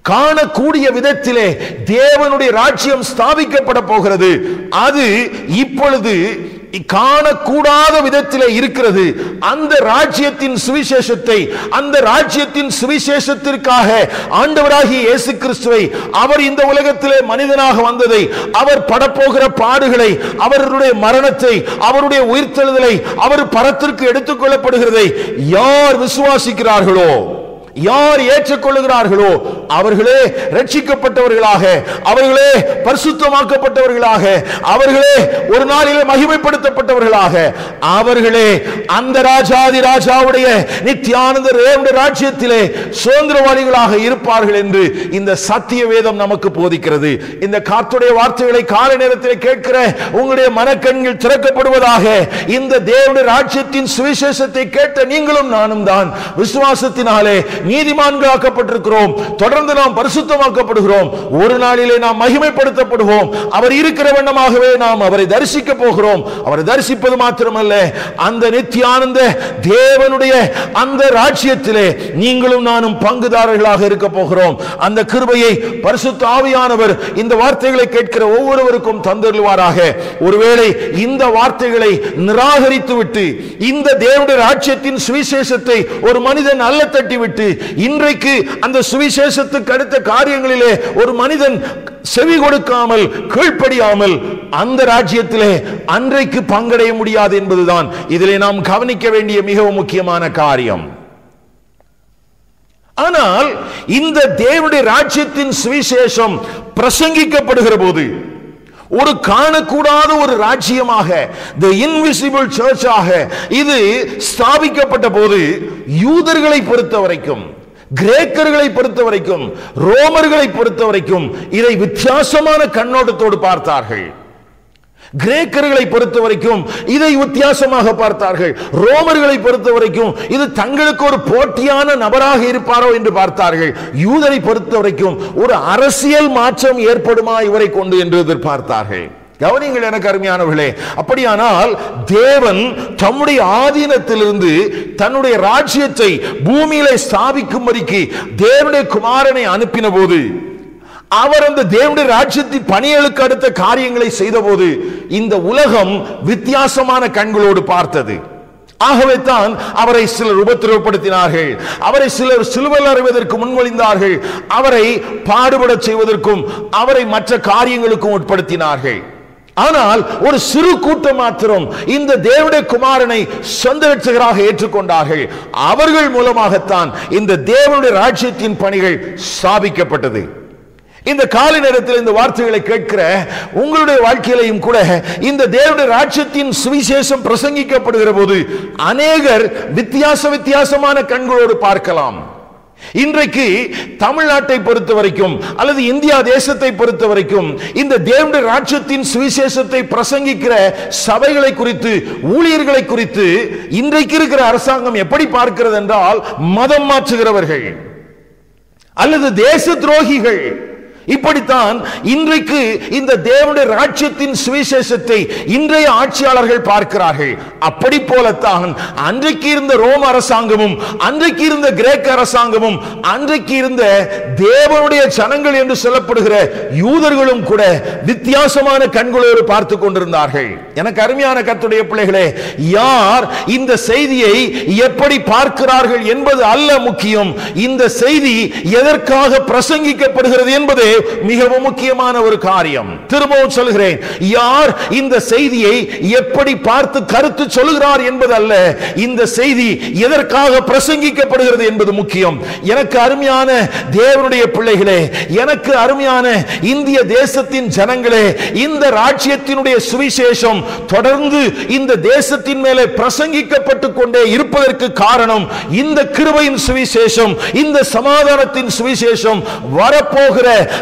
காணக்கூடிய விதத்திலே தேவனுடைய ராஜ்யம் ஸ்தாபிக்கப்பட போகிறது அது இப்பொழுது காணக்கூடாத விதத்திலே இருக்கிறது அந்த ராஜ்யத்தின் சுவிசேஷத்தை அந்த ராஜ்யத்தின் சுவிசேஷத்திற்காக ஆண்டவராகிய இயேசு கிறிஸ்துவை அவர் இந்த உலகத்திலே மனிதனாக வந்ததை அவர் படப்போகிற பாடுகளை அவருடைய மரணத்தை அவருடைய உயிர்த்தெழுதலை அவர் பரத்திற்கு எடுத்துக் கொள்ளப்படுகிறதை யார் விசுவாசிக்கிறார்களோ யார் ஏற்றுக்கொள்ளுகிறார்களோ அவர்களே ரட்சிக்கப்பட்டவர்களாக அவர்களே பரிசுத்தமாக்கப்பட்டவர்களாக அவர்களே ஒரு நாளிலே மகிமைப்படுத்தப்பட்டவர்களாக அவர்களே அந்த ராஜாதி ராஜாவுடைய நித்தியானந்த தேவனுடைய ராஜ்யத்திலே சுதந்திரவாளிகளாக இருப்பார்கள் என்று இந்த சத்திய வேதம் நமக்கு போதிக்கிறது இந்த காத்துடைய வார்த்தைகளை காலை நேரத்தில் கேட்கிற உங்களுடைய மனக்கண்கள் திறக்கப்படுவதாக இந்த தேவனுடைய ராஜ்யத்தின் சுவிசேஷத்தை கேட்ட நீங்களும் நானும் தான் விசுவாசத்தினாலே நீதிமான்களாக்கப்பட்டிருக்கிறோம் தொடர்ந்து நாம் பரிசுத்தமாக்கப்படுகிறோம் ஒரு நாளிலே நாம் மகிமைப்படுத்தப்படுவோம் அவர் இருக்கிற வண்ணமாகவே நாம் அவரை தரிசிக்க போகிறோம் அவரை தரிசிப்பது மாத்திரமல்ல அந்த நித்தியானந்த தேவனுடைய அந்த ராஜ்யத்திலே நீங்களும் நானும் பங்குதாரர்களாக இருக்க போகிறோம் அந்த கிருபையை பரிசுத்த ஆவியானவர் இந்த வார்த்தைகளை கேட்கிற ஒவ்வொருவருக்கும் தந்தருவாராக ஒருவேளை இந்த வார்த்தைகளை நிராகரித்து விட்டு இந்த தேவனுடைய ராஜ்யத்தின் சுவிசேஷத்தை ஒரு மனிதன் அல்ல தட்டி விட்டு இன்றைக்கு அந்த சுவிசேஷத்துக்கு அடுத்த காரியங்களிலே ஒரு மனிதன் செவி கொடுக்காமல் கீழ்ப்படியாமல் அந்த ராஜ்யத்திலே அன்றைக்கு பங்கடைய முடியாது என்பதுதான் இதிலே நாம் கவனிக்க வேண்டிய மிகவும் முக்கியமான காரியம் ஆனால் இந்த தேவனுடைய ராஜ்யத்தின் சுவிசேஷம் பிரசங்கிக்கப்படுகிற போது ஒரு காணக்கூடாத ஒரு ராஜ்யமாக த இன்விசிபிள் சர்ச்சாக இது ஸ்தாபிக்கப்பட்ட போது யூதர்களை பொறுத்த வரைக்கும் கிரேக்கர்களை பொறுத்த வரைக்கும் ரோமர்களை பொறுத்த வரைக்கும் இதை வித்தியாசமான கண்ணோட்டத்தோடு பார்த்தார்கள் கிரேக்கர்களை பொறுத்த வரைக்கும் இதை வித்தியாசமாக பார்த்தார்கள் ரோமர்களை பொறுத்த வரைக்கும் இது தங்களுக்கு ஒரு போட்டியான நபராக இருப்பாரோ என்று பார்த்தார்கள் யூதரை பொறுத்த வரைக்கும் ஒரு அரசியல் மாற்றம் ஏற்படுமா இவரை கொண்டு என்று எதிர்பார்த்தார்கள் கவனிங்கள் எனக்கு அருமையானவர்களே அப்படியானால் தேவன் தம்முடைய ஆதீனத்திலிருந்து தன்னுடைய ராஜ்யத்தை பூமியிலே ஸ்தாபிக்கும்படிக்கு தேவனுடைய குமாரனை அனுப்பின போது அவர் அந்த தேவனுடைய ராஜ்யத்தின் பணிகளுக்கு அடுத்த காரியங்களை செய்தபோது இந்த உலகம் வித்தியாசமான கண்களோடு பார்த்தது ஆகவே தான் அவரை சிலர் உபத்திரவப்படுத்தினார்கள் அவரை சிலர் சிலுவையில் அறிவதற்கு முன்மொழிந்தார்கள் அவரை பாடுபடச் செய்வதற்கும் அவரை மற்ற காரியங்களுக்கும் உட்படுத்தினார்கள் ஆனால் ஒரு சிறு கூட்டம் மாத்திரம் இந்த தேவனுடைய குமாரனை சொந்த ரட்சகராக ஏற்றுக்கொண்டார்கள் அவர்கள் மூலமாகத்தான் இந்த தேவனுடைய ராஜ்யத்தின் பணிகள் ஸ்தாபிக்கப்பட்டது இந்த காலை நேரத்தில் இந்த வார்த்தைகளை கேட்கிற உங்களுடைய வாழ்க்கையிலையும் கூட இந்த தேவனுடைய ராஜ்யத்தின் சுவிசேஷம் பிரசங்கிக்கப்படுகிற போது அநேகர் வித்தியாச வித்தியாசமான கண்களோடு பார்க்கலாம் இன்றைக்கு தமிழ்நாட்டை பொறுத்த வரைக்கும் அல்லது இந்தியா தேசத்தை பொறுத்த வரைக்கும் இந்த தேவனுடைய ராஜ்யத்தின் சுவிசேஷத்தை பிரசங்கிக்கிற சபைகளை குறித்து ஊழியர்களை குறித்து இன்றைக்கு இருக்கிற அரசாங்கம் எப்படி பார்க்கிறது என்றால் மதம் மாற்றுகிறவர்கள் அல்லது தேச துரோகிகள் இப்படித்தான் இன்றைக்கு இந்த தேவனுடைய ராஜ்யத்தின் சுவிசேஷத்தை இன்றைய ஆட்சியாளர்கள் பார்க்கிறார்கள் அப்படி போலத்தான் அன்றைக்கு இருந்த ரோம அரசாங்கமும் அன்றைக்கு இருந்த கிரேக்க அரசாங்கமும் அன்றைக்கு இருந்த தேவனுடைய ஜனங்கள் என்று சொல்லப்படுகிற யூதர்களும் கூட வித்தியாசமான கண்களோடு பார்த்து கொண்டிருந்தார்கள் எனக்கு அருமையான கத்துடைய பிள்ளைகளே யார் இந்த செய்தியை எப்படி பார்க்கிறார்கள் என்பது அல்ல முக்கியம் இந்த செய்தி எதற்காக பிரசங்கிக்கப்படுகிறது என்பதே மிகவும் முக்கியமான ஒரு காரியம் திரும்பவும் சொல்கிறேன் யார் இந்த செய்தியை எப்படி பார்த்து கருத்து சொல்லுகிறார் என்பது அல்ல இந்த செய்தி எதற்காக பிரசங்கிக்கப்படுகிறது என்பது முக்கியம் எனக்கு அருமையான தேவனுடைய பிள்ளைகளே எனக்கு அருமையான இந்திய தேசத்தின் ஜனங்களே இந்த ராஜ்யத்தினுடைய சுவிசேஷம் தொடர்ந்து இந்த தேசத்தின் மேலே பிரசங்கிக்கப்பட்டு கொண்டே இருப்பதற்கு காரணம் இந்த கிருபையின் சுவிசேஷம் இந்த சமாதானத்தின் சுவிசேஷம் வரப்போகிற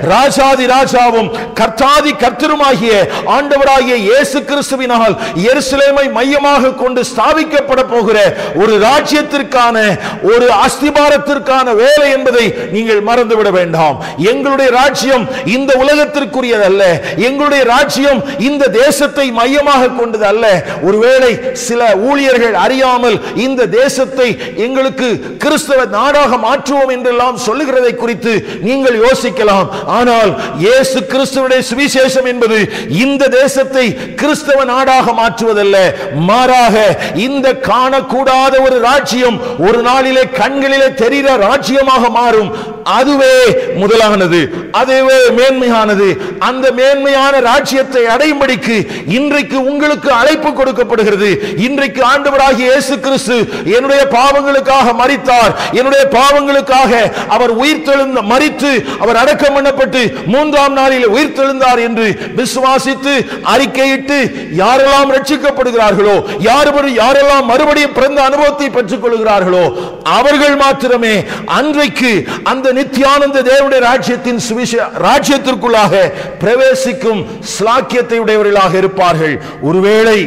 ராஜாதி ராஜாவும் கர்த்தாதி கர்த்தருமாகிய ஆண்டவராகிய இயேசு கிறிஸ்துவினால் எருசலேமை மையமாக கொண்டு ஸ்தாபிக்கப்பட போகிற ஒரு ராஜ்யத்திற்கான ஒரு அஸ்திபாரத்திற்கான வேலை என்பதை நீங்கள் மறந்துவிட வேண்டாம் எங்களுடைய ராஜ்யம் இந்த உலகத்திற்குரியதல்ல எங்களுடைய ராஜ்யம் இந்த தேசத்தை மையமாக கொண்டது அல்ல ஒருவேளை சில ஊழியர்கள் அறியாமல் இந்த தேசத்தை எங்களுக்கு கிறிஸ்தவ நாடாக மாற்றுவோம் என்றெல்லாம் சொல்லுகிறதை குறித்து நீங்கள் யோசிக்கலாம் ஆனால் இயேசு கிறிஸ்துவுடைய சுவிசேஷம் என்பது இந்த தேசத்தை கிறிஸ்தவ நாடாக மாற்றுவதல்ல மாறாக இந்த காணக்கூடாத ஒரு ராஜ்யம் ஒரு நாளிலே கண்களிலே தெரிகிற ராஜ்யமாக மாறும் அதுவே முதலானது அதுவே மேன்மையானது அந்த மேன்மையான ராஜ்யத்தை அடையும்படிக்கு இன்றைக்கு உங்களுக்கு அழைப்பு கொடுக்கப்படுகிறது இன்றைக்கு ஆண்டவராகிய இயேசு கிறிஸ்து என்னுடைய பாவங்களுக்காக மரித்தார் என்னுடைய பாவங்களுக்காக அவர் உயிர்த்தெழுந்த மரித்து அவர் அடக்கம் பண்ணப்பட்டு மூன்றாம் நாளில் உயிர்த்தெழுந்தார் என்று விசுவாசித்து அறிக்கையிட்டு யாரெல்லாம் ரட்சிக்கப்படுகிறார்களோ யார் யாரெல்லாம் மறுபடியும் பிறந்த அனுபவத்தை பெற்றுக் கொள்கிறார்களோ அவர்கள் மாத்திரமே அன்றைக்கு அந்த நித்யானந்த தேவனுடைய ராஜ்யத்தின் சுவிச ராஜ்யத்திற்குள்ளாக பிரவேசிக்கும் ஸ்லாக்கியத்தை உடையவர்களாக இருப்பார்கள் ஒருவேளை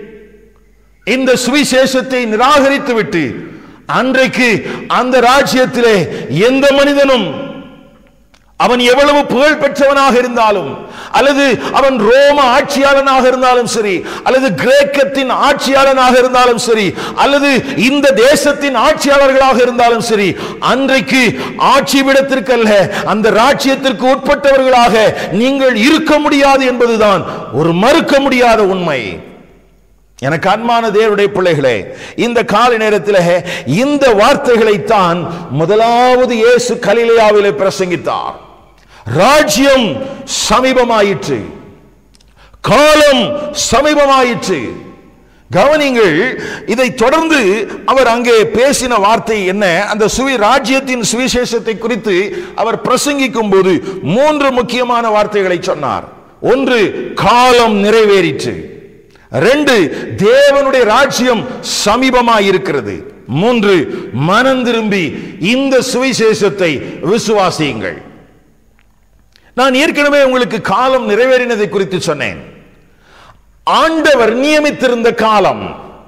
இந்த சுவிசேஷத்தை நிராகரித்து விட்டு அன்றைக்கு அந்த ராஜ்யத்திலே எந்த மனிதனும் அவன் எவ்வளவு புகழ் பெற்றவனாக இருந்தாலும் அல்லது அவன் ரோம ஆட்சியாளனாக இருந்தாலும் சரி அல்லது கிரேக்கத்தின் ஆட்சியாளனாக இருந்தாலும் சரி அல்லது இந்த தேசத்தின் ஆட்சியாளர்களாக இருந்தாலும் சரி அன்றைக்கு ஆட்சி விடத்திற்கல்ல அந்த ராஜ்யத்திற்கு உட்பட்டவர்களாக நீங்கள் இருக்க முடியாது என்பதுதான் ஒரு மறுக்க முடியாத உண்மை எனக்கு அன்பான தேவனுடைய பிள்ளைகளே இந்த காலை நேரத்தில் இந்த வார்த்தைகளைத்தான் முதலாவது இயேசு கலிலேயாவிலே பிரசங்கித்தார் ராஜ்யம் சமீபமாயிற்று காலம் சமீபமாயிற்று கவனிங்கள் இதை தொடர்ந்து அவர் அங்கே பேசின வார்த்தை என்ன அந்த சுவி ராஜ்யத்தின் சுவிசேஷத்தை குறித்து அவர் பிரசங்கிக்கும் போது மூன்று முக்கியமான வார்த்தைகளை சொன்னார் ஒன்று காலம் நிறைவேறிற்று ரெண்டு தேவனுடைய ராஜ்யம் சமீபமாய் இருக்கிறது மூன்று மனம் திரும்பி இந்த சுவிசேஷத்தை விசுவாசியுங்கள் நான் ஏற்கனவே உங்களுக்கு காலம் நிறைவேறினதை குறித்து சொன்னேன் ஆண்டவர் நியமித்திருந்த காலம்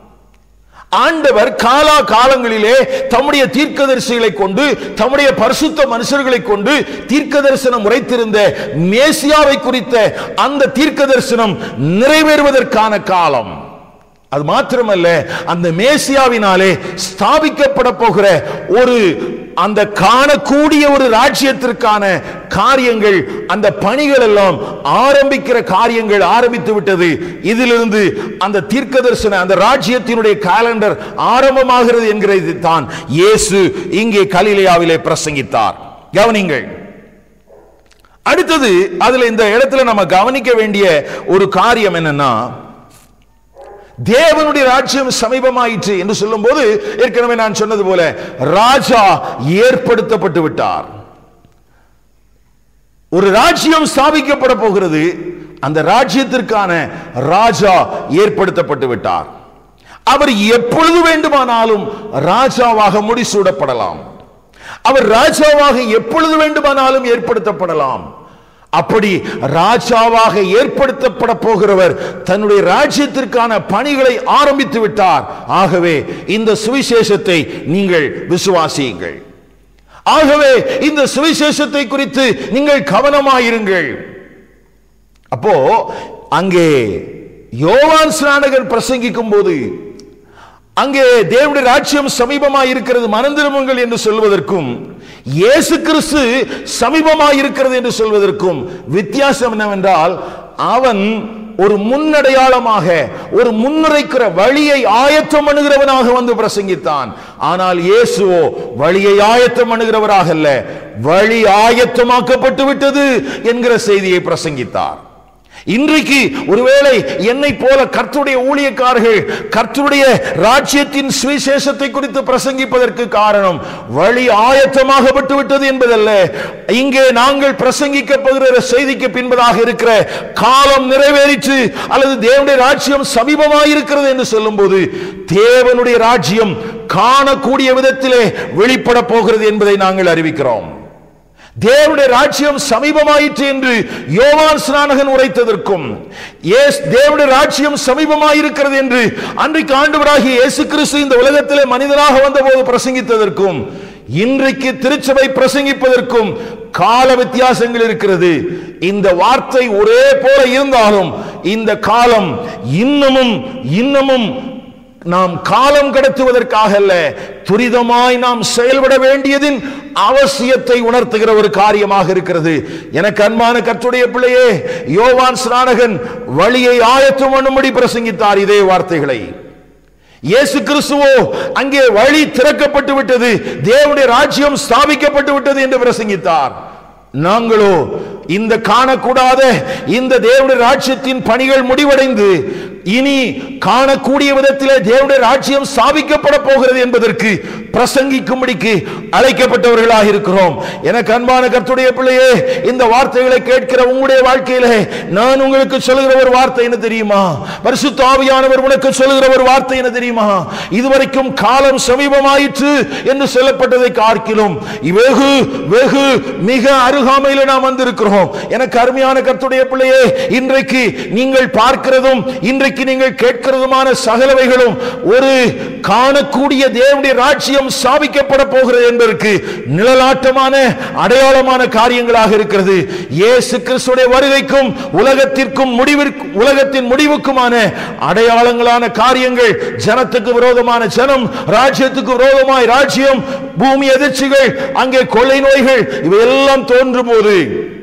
ஆண்டவர் காலா காலங்களிலே தம்முடைய தீர்க்கதரிசிகளை கொண்டு தம்முடைய பரிசுத்த மனுஷர்களை கொண்டு தீர்க்க தரிசனம் உரைத்திருந்த மேசியாவை குறித்த அந்த தீர்க்க தரிசனம் நிறைவேறுவதற்கான காலம் அது மாத்திரமல்ல அந்த மேசியாவினாலே ஸ்தாபிக்கப்பட போகிற ஒரு அந்த காணக்கூடிய ஒரு ராஜ்யத்திற்கான காரியங்கள் அந்த பணிகள் எல்லாம் ஆரம்பிக்கிற காரியங்கள் ஆரம்பித்து விட்டது இதிலிருந்து அந்த தீர்க்க தரிசன அந்த ராஜ்யத்தினுடைய காலண்டர் ஆரம்பமாகிறது என்கிறது தான் இயேசு இங்கே கலிலேயாவிலே பிரசங்கித்தார் கவனிங்கள் அடுத்தது அதுல இந்த இடத்துல நம்ம கவனிக்க வேண்டிய ஒரு காரியம் என்னன்னா தேவனுடைய ராஜ்யம் சமீபமாயிற்று என்று சொல்லும்போது ஏற்கனவே நான் சொன்னது போல ராஜா ஏற்படுத்தப்பட்டு விட்டார் ஒரு ராஜ்யம் ஸ்தாபிக்கப்பட போகிறது அந்த ராஜ்யத்திற்கான ராஜா ஏற்படுத்தப்பட்டு விட்டார் அவர் எப்பொழுது வேண்டுமானாலும் ராஜாவாக முடிசூடப்படலாம் அவர் ராஜாவாக எப்பொழுது வேண்டுமானாலும் ஏற்படுத்தப்படலாம் அப்படி ராஜாவாக ஏற்படுத்தப்பட போகிறவர் தன்னுடைய ராஜ்யத்திற்கான பணிகளை ஆரம்பித்து விட்டார் ஆகவே இந்த சுவிசேஷத்தை நீங்கள் விசுவாசியுங்கள் ஆகவே இந்த சுவிசேஷத்தை குறித்து நீங்கள் கவனமாயிருங்கள் அப்போ அங்கே யோவான் ஸ்நானகர் பிரசங்கிக்கும் போது அங்கே தேவனுடைய ராஜ்யம் சமீபமாய் இருக்கிறது மனந்திருமுங்கள் என்று சொல்வதற்கும் இயேசு கிறிஸ்து சமீபமாய் இருக்கிறது என்று சொல்வதற்கும் வித்தியாசம் என்னவென்றால் அவன் ஒரு முன்னடையாளமாக ஒரு முன்னுரைக்கிற வழியை ஆயத்தம் பண்ணுகிறவனாக வந்து பிரசங்கித்தான் ஆனால் இயேசுவோ வழியை ஆயத்தம் பண்ணுகிறவராக அல்ல வழி ஆயத்தமாக்கப்பட்டு விட்டது என்கிற செய்தியை பிரசங்கித்தார் இன்றைக்கு ஒருவேளை என்னை போல கர்த்தருடைய ஊழியக்காரர்கள் கர்த்தருடைய ராஜ்யத்தின் சுவிசேஷத்தை குறித்து பிரசங்கிப்பதற்கு காரணம் வழி ஆயத்தமாகப்பட்டு விட்டது என்பதல்ல இங்கே நாங்கள் பிரசங்கிக்க போகிற செய்திக்கு பின்பதாக இருக்கிற காலம் நிறைவேறிற்று அல்லது தேவனுடைய ராஜ்யம் சமீபமாக இருக்கிறது என்று சொல்லும்போது தேவனுடைய ராஜ்யம் காணக்கூடிய விதத்திலே வெளிப்பட போகிறது என்பதை நாங்கள் அறிவிக்கிறோம் தேவனுடைய ராஜ்யம் சமீபமாயிற்று என்று யோவான் ஸ்நானகன் உரைத்ததற்கும் ஏஸ் தேவனுடைய ராஜ்யம் சமீபமாயிருக்கிறது என்று அன்றைக்கு ஆண்டவராகிய இயேசு கிறிஸ்து இந்த உலகத்திலே மனிதனாக வந்தபோது பிரசங்கித்ததற்கும் இன்றைக்கு திருச்சபை பிரசங்கிப்பதற்கும் கால வித்தியாசங்கள் இருக்கிறது இந்த வார்த்தை ஒரே போல இருந்தாலும் இந்த காலம் இன்னமும் இன்னமும் நாம் காலம் கடத்துவதற்காக அல்ல துரிதமாய் நாம் செயல்பட வேண்டியதின் அவசியத்தை உணர்த்துகிற ஒரு காரியமாக இருக்கிறது எனக்கு அன்பான கர்த்துடைய பிள்ளையே யோவான் ஸ்நானகன் வழியை ஆயத்தம் பண்ணும்படி பிரசங்கித்தார் இதே வார்த்தைகளை இயேசு கிறிஸ்துவோ அங்கே வழி திறக்கப்பட்டு விட்டது தேவனுடைய ராஜ்யம் ஸ்தாபிக்கப்பட்டு விட்டது என்று பிரசங்கித்தார் நாங்களோ இந்த காணக்கூடாத இந்த தேவனுடைய ராஜ்யத்தின் பணிகள் முடிவடைந்து இனி காணக்கூடிய விதத்திலே தேவனுடைய ராஜ்யம் ஸ்தாபிக்கப்பட போகிறது என்பதற்கு பிரசங்கிக்கும்படிக்கு அழைக்கப்பட்டவர்களாக இருக்கிறோம் எனக்கு அன்பான கர்த்துடைய பிள்ளையே இந்த வார்த்தைகளை கேட்கிற உங்களுடைய வாழ்க்கையிலே நான் உங்களுக்கு சொல்லுகிற ஒரு வார்த்தை என்ன தெரியுமா பரிசுத்த ஆவியானவர் உனக்கு சொல்லுகிற ஒரு வார்த்தை என்ன தெரியுமா இதுவரைக்கும் காலம் சமீபமாயிற்று என்று சொல்லப்பட்டதை பார்க்கிலும் வெகு வெகு மிக அருகாமையில் நாம் வந்திருக்கிறோம் எனக்கு அருமையான கர்த்துடைய பிள்ளையே இன்றைக்கு நீங்கள் பார்க்கிறதும் இன்றைக்கு நீங்கள் கேட்கிறதுமான சகலவைகளும் ஒரு காணக்கூடிய தேவனுடைய ராஜ்யம் ஸ்தாபிக்கப்பட போகிறது என்பதற்கு நிழலாட்டமான அடையாளமான காரியங்களாக இருக்கிறது இயேசு கிறிஸ்துடைய வருகைக்கும் உலகத்திற்கும் முடிவிற்கு உலகத்தின் முடிவுக்குமான அடையாளங்களான காரியங்கள் ஜனத்துக்கு விரோதமான ஜனம் ராஜ்யத்துக்கு விரோதமாய் ராஜ்யம் பூமி எதிர்ச்சிகள் அங்கே கொள்ளை நோய்கள் இவையெல்லாம் தோன்றும் போது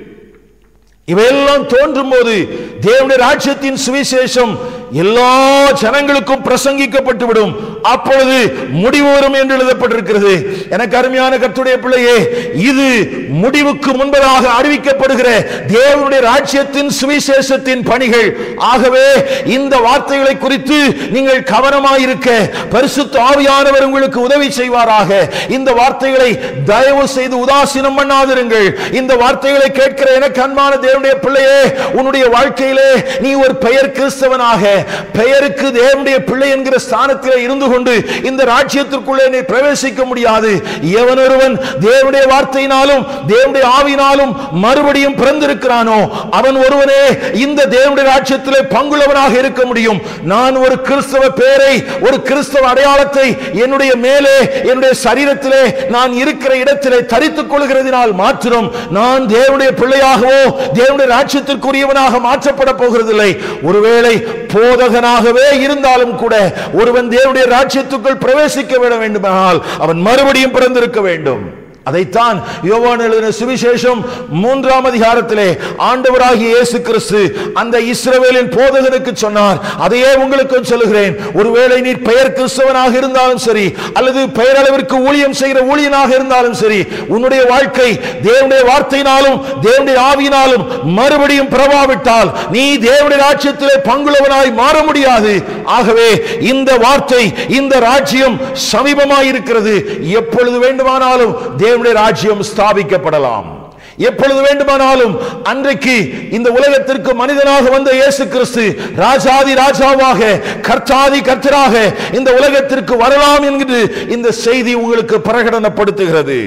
இவையெல்லாம் தோன்றும் போது தேவனுடைய ராஜ்யத்தின் சுவிசேஷம் எல்லா ஜனங்களுக்கும் பிரசங்கிக்கப்பட்டு விடும் அப்பொழுது முடிவு வரும் என்று எழுதப்பட்டிருக்கிறது எனக்கு அருமையான கர்த்துடைய பிள்ளையே இது முடிவுக்கு முன்பதாக அறிவிக்கப்படுகிற தேவனுடைய ராஜ்யத்தின் சுவிசேஷத்தின் பணிகள் ஆகவே இந்த வார்த்தைகளை குறித்து நீங்கள் கவனமாயிருக்க பரிசுத்த ஆவியானவர் உங்களுக்கு உதவி செய்வாராக இந்த வார்த்தைகளை தயவு செய்து உதாசீனம் பண்ணாதிருங்கள் இந்த வார்த்தைகளை கேட்கிற எனக்கு அன்பான தேவனுடைய பிள்ளையே உன்னுடைய வாழ்க்கையிலே நீ ஒரு பெயர் கிறிஸ்தவனாக பெயருக்கு தேவனுடைய பிள்ளை என்கிற ஸ்தானத்திலே இருந்து கொண்டு இந்த ராஜ்யத்திற்குள்ளே நீ பிரவேசிக்க முடியாது எவனொருவன் தேவனுடைய வார்த்தையினாலும் தேவனுடைய ஆவினாலும் மறுபடியும் பிறந்திருக்கிறானோ அவன் ஒருவனே இந்த தேவனுடைய ராஜ்யத்திலே பங்குள்ளவனாக இருக்க முடியும் நான் ஒரு கிறிஸ்தவ பேரை ஒரு கிறிஸ்தவ அடையாளத்தை என்னுடைய மேலே என்னுடைய சரீரத்திலே நான் இருக்கிற இடத்திலே தரித்துக் கொள்கிறதினால் மாத்திரம் நான் தேவனுடைய பிள்ளையாகவோ தேவனுடைய ராஜ்யத்திற்குரியவனாக மாற்றப்பட போகிறதில்லை ஒருவேளை போதகனாகவே இருந்தாலும் கூட ஒருவன் தேவனுடைய ராஜ்யத்துக்குள் பிரவேசிக்க விட வேண்டுமானால் அவன் மறுபடியும் பிறந்திருக்க வேண்டும் அதைத்தான் யோவான் எழுதின சுவிசேஷம் மூன்றாம் அதிகாரத்திலே ஆண்டவராகிய இயேசு கிறிஸ்து அந்த இஸ்ரவேலின் போதகனுக்கு சொன்னார் அதையே உங்களுக்கு சொல்லுகிறேன் ஒருவேளை நீ பெயர் கிறிஸ்தவனாக இருந்தாலும் சரி அல்லது பெயரளவிற்கு ஊழியம் செய்கிற ஊழியனாக இருந்தாலும் சரி உன்னுடைய வாழ்க்கை தேவனுடைய வார்த்தையினாலும் தேவனுடைய ஆவியினாலும் மறுபடியும் பிரபாவிட்டால் நீ தேவனுடைய ராஜ்யத்திலே பங்குள்ளவனாய் மாற முடியாது ஆகவே இந்த வார்த்தை இந்த ராஜ்யம் சமீபமாய் இருக்கிறது எப்பொழுது வேண்டுமானாலும் தேவனுடைய ராஜ்யம் ஸ்தாபிக்கப்படலாம் எப்பொழுது வேண்டுமானாலும் அன்றைக்கு இந்த உலகத்திற்கு மனிதனாக வந்த இயேசு கிறிஸ்து ராஜாதி ராஜாவாக கர்த்தாதி கர்த்தராக இந்த உலகத்திற்கு வரலாம் என்கிறது இந்த செய்தி உங்களுக்கு பிரகடனப்படுத்துகிறது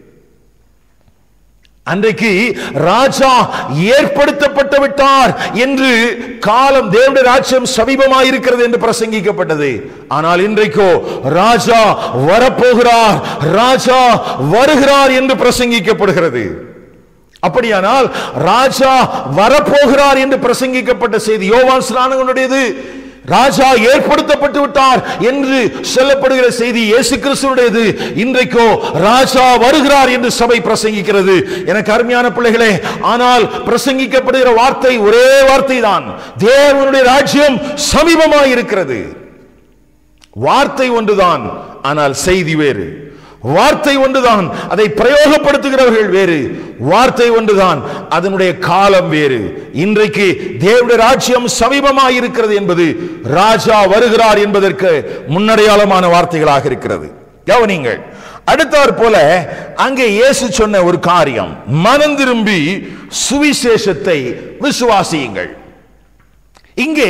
அன்றைக்கு ராஜா ஏற்படுத்தப்பட்டு விட்டார் என்று காலம் தேவனுடைய ராஜ்யம் சமீபமாய் இருக்கிறது என்று பிரசங்கிக்கப்பட்டது ஆனால் இன்றைக்கோ ராஜா வரப்போகிறார் ராஜா வருகிறார் என்று பிரசங்கிக்கப்படுகிறது அப்படியானால் ராஜா வரப்போகிறார் என்று பிரசங்கிக்கப்பட்ட செய்தி யோவான் ஸ்நானகனுடையது ராஜா ஏற்படுத்தப்பட்டு விட்டார் என்று சொல்லப்படுகிற செய்தி இயேசு கிறிஸ்துவுடையது இன்றைக்கோ ராஜா வருகிறார் என்று சபை பிரசங்கிக்கிறது எனக்கு அருமையான பிள்ளைகளே ஆனால் பிரசங்கிக்கப்படுகிற வார்த்தை ஒரே வார்த்தை தான் தேவனுடைய ராஜ்யம் சமீபமாய் இருக்கிறது வார்த்தை ஒன்றுதான் ஆனால் செய்தி வேறு வார்த்தை ஒன்றுதான் அதை பிரயோகப்படுத்துகிறவர்கள் வேறு வார்த்தை ஒன்றுதான் அதனுடைய காலம் வேறு இன்றைக்கு தேவனுடைய ராஜ்யம் சமீபமாய் இருக்கிறது என்பது ராஜா வருகிறார் என்பதற்கு முன்னடையாளமான வார்த்தைகளாக இருக்கிறது கவனிங்கள் அடுத்தாற் போல அங்கே இயேசு சொன்ன ஒரு காரியம் மனம் திரும்பி சுவிசேஷத்தை விசுவாசியுங்கள் இங்கே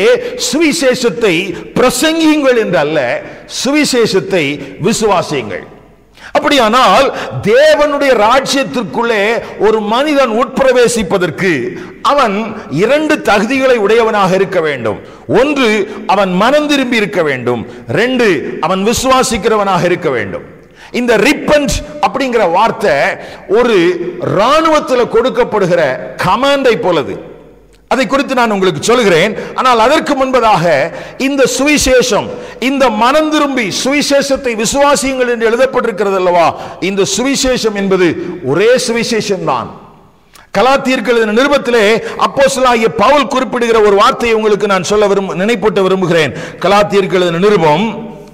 சுவிசேஷத்தை பிரசங்கியுங்கள் என்று அல்ல சுவிசேஷத்தை விசுவாசியுங்கள் அப்படியானால் தேவனுடைய ராஜ்யத்திற்குள்ளே ஒரு மனிதன் உட்பிரவேசிப்பதற்கு அவன் இரண்டு தகுதிகளை உடையவனாக இருக்க வேண்டும் ஒன்று அவன் மனம் திரும்பி இருக்க வேண்டும் ரெண்டு அவன் விசுவாசிக்கிறவனாக இருக்க வேண்டும் இந்த ரிப்பன்ட் அப்படிங்கிற வார்த்தை ஒரு ராணுவத்தில் கொடுக்கப்படுகிற கமாண்டை போலது அதை குறித்து நான் உங்களுக்கு சொல்கிறேன் ஆனால் அதற்கு முன்பதாக இந்த சுவிசேஷம் இந்த மனம் திரும்பி சுவிசேஷத்தை விசுவாசியுங்கள் என்று எழுதப்பட்டிருக்கிறது அல்லவா இந்த சுவிசேஷம் என்பது ஒரே சுவிசேஷம் தான் கலாத்தியர்கள் எழுதின நிருபத்திலே அப்போஸ்தலனாகிய பவுல் குறிப்பிடுகிற ஒரு வார்த்தையை உங்களுக்கு நான் சொல்ல விரும்ப நினைப்பூட்ட விரும்புகிறேன் கலாத்தியர்கள் எழுதின நிருபம்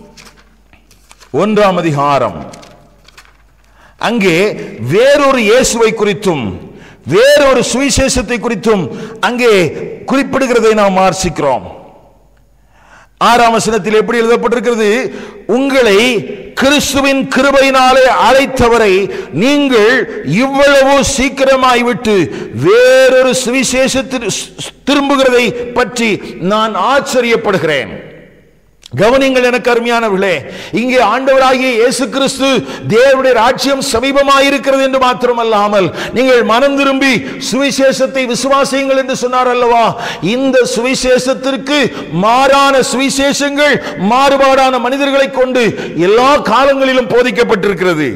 ஒன்றாம் அதிகாரம் அங்கே வேறொரு இயேசுவை குறித்தும் வேறொரு சுவிசேஷத்தை குறித்தும் அங்கே குறிப்பிடுகிறதை நாம் வாசிக்கிறோம் ஆறாம் வசனத்தில் எப்படி எழுதப்பட்டிருக்கிறது உங்களை கிறிஸ்துவின் கிருபையினாலே அழைத்தவரை நீங்கள் இவ்வளவு சீக்கிரமாய் விட்டு வேறொரு சுவிசேஷத்தில் திரும்புகிறதை பற்றி நான் ஆச்சரியப்படுகிறேன் கவனிங்கள் எனக்கு அருமையானவர்களே இங்கே ஆண்டவராகிய இயேசு கிறிஸ்து தேவனுடைய ராஜ்யம் சமீபமாயிருக்கிறது என்று மாத்திரமல்லாமல் நீங்கள் மனம் திரும்பி சுவிசேஷத்தை விசுவாசியுங்கள் என்று சொன்னார் அல்லவா இந்த சுவிசேஷத்திற்கு மாறான சுவிசேஷங்கள் மாறுபாடான மனிதர்களை கொண்டு எல்லா காலங்களிலும் போதிக்கப்பட்டிருக்கிறது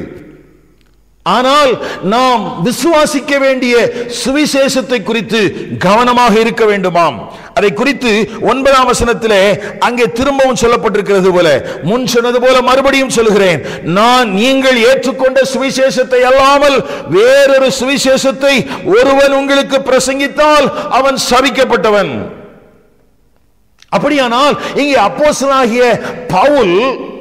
ஆனால் நாம் விசுவாசிக்க வேண்டிய சுவிசேஷத்தை குறித்து கவனமாக இருக்க வேண்டுமாம் அதை குறித்து ஒன்பதாம் வசனத்திலே அங்கே திரும்பவும் சொல்லப்பட்டிருக்கிறது போல முன் சொன்னது போல மறுபடியும் சொல்கிறேன் நான் நீங்கள் ஏற்றுக்கொண்ட சுவிசேஷத்தை அல்லாமல் வேறொரு சுவிசேஷத்தை ஒருவன் உங்களுக்கு பிரசங்கித்தால் அவன் சபிக்கப்பட்டவன் அப்படியானால் இங்கே அப்போஸ்தலனாகிய பவுல்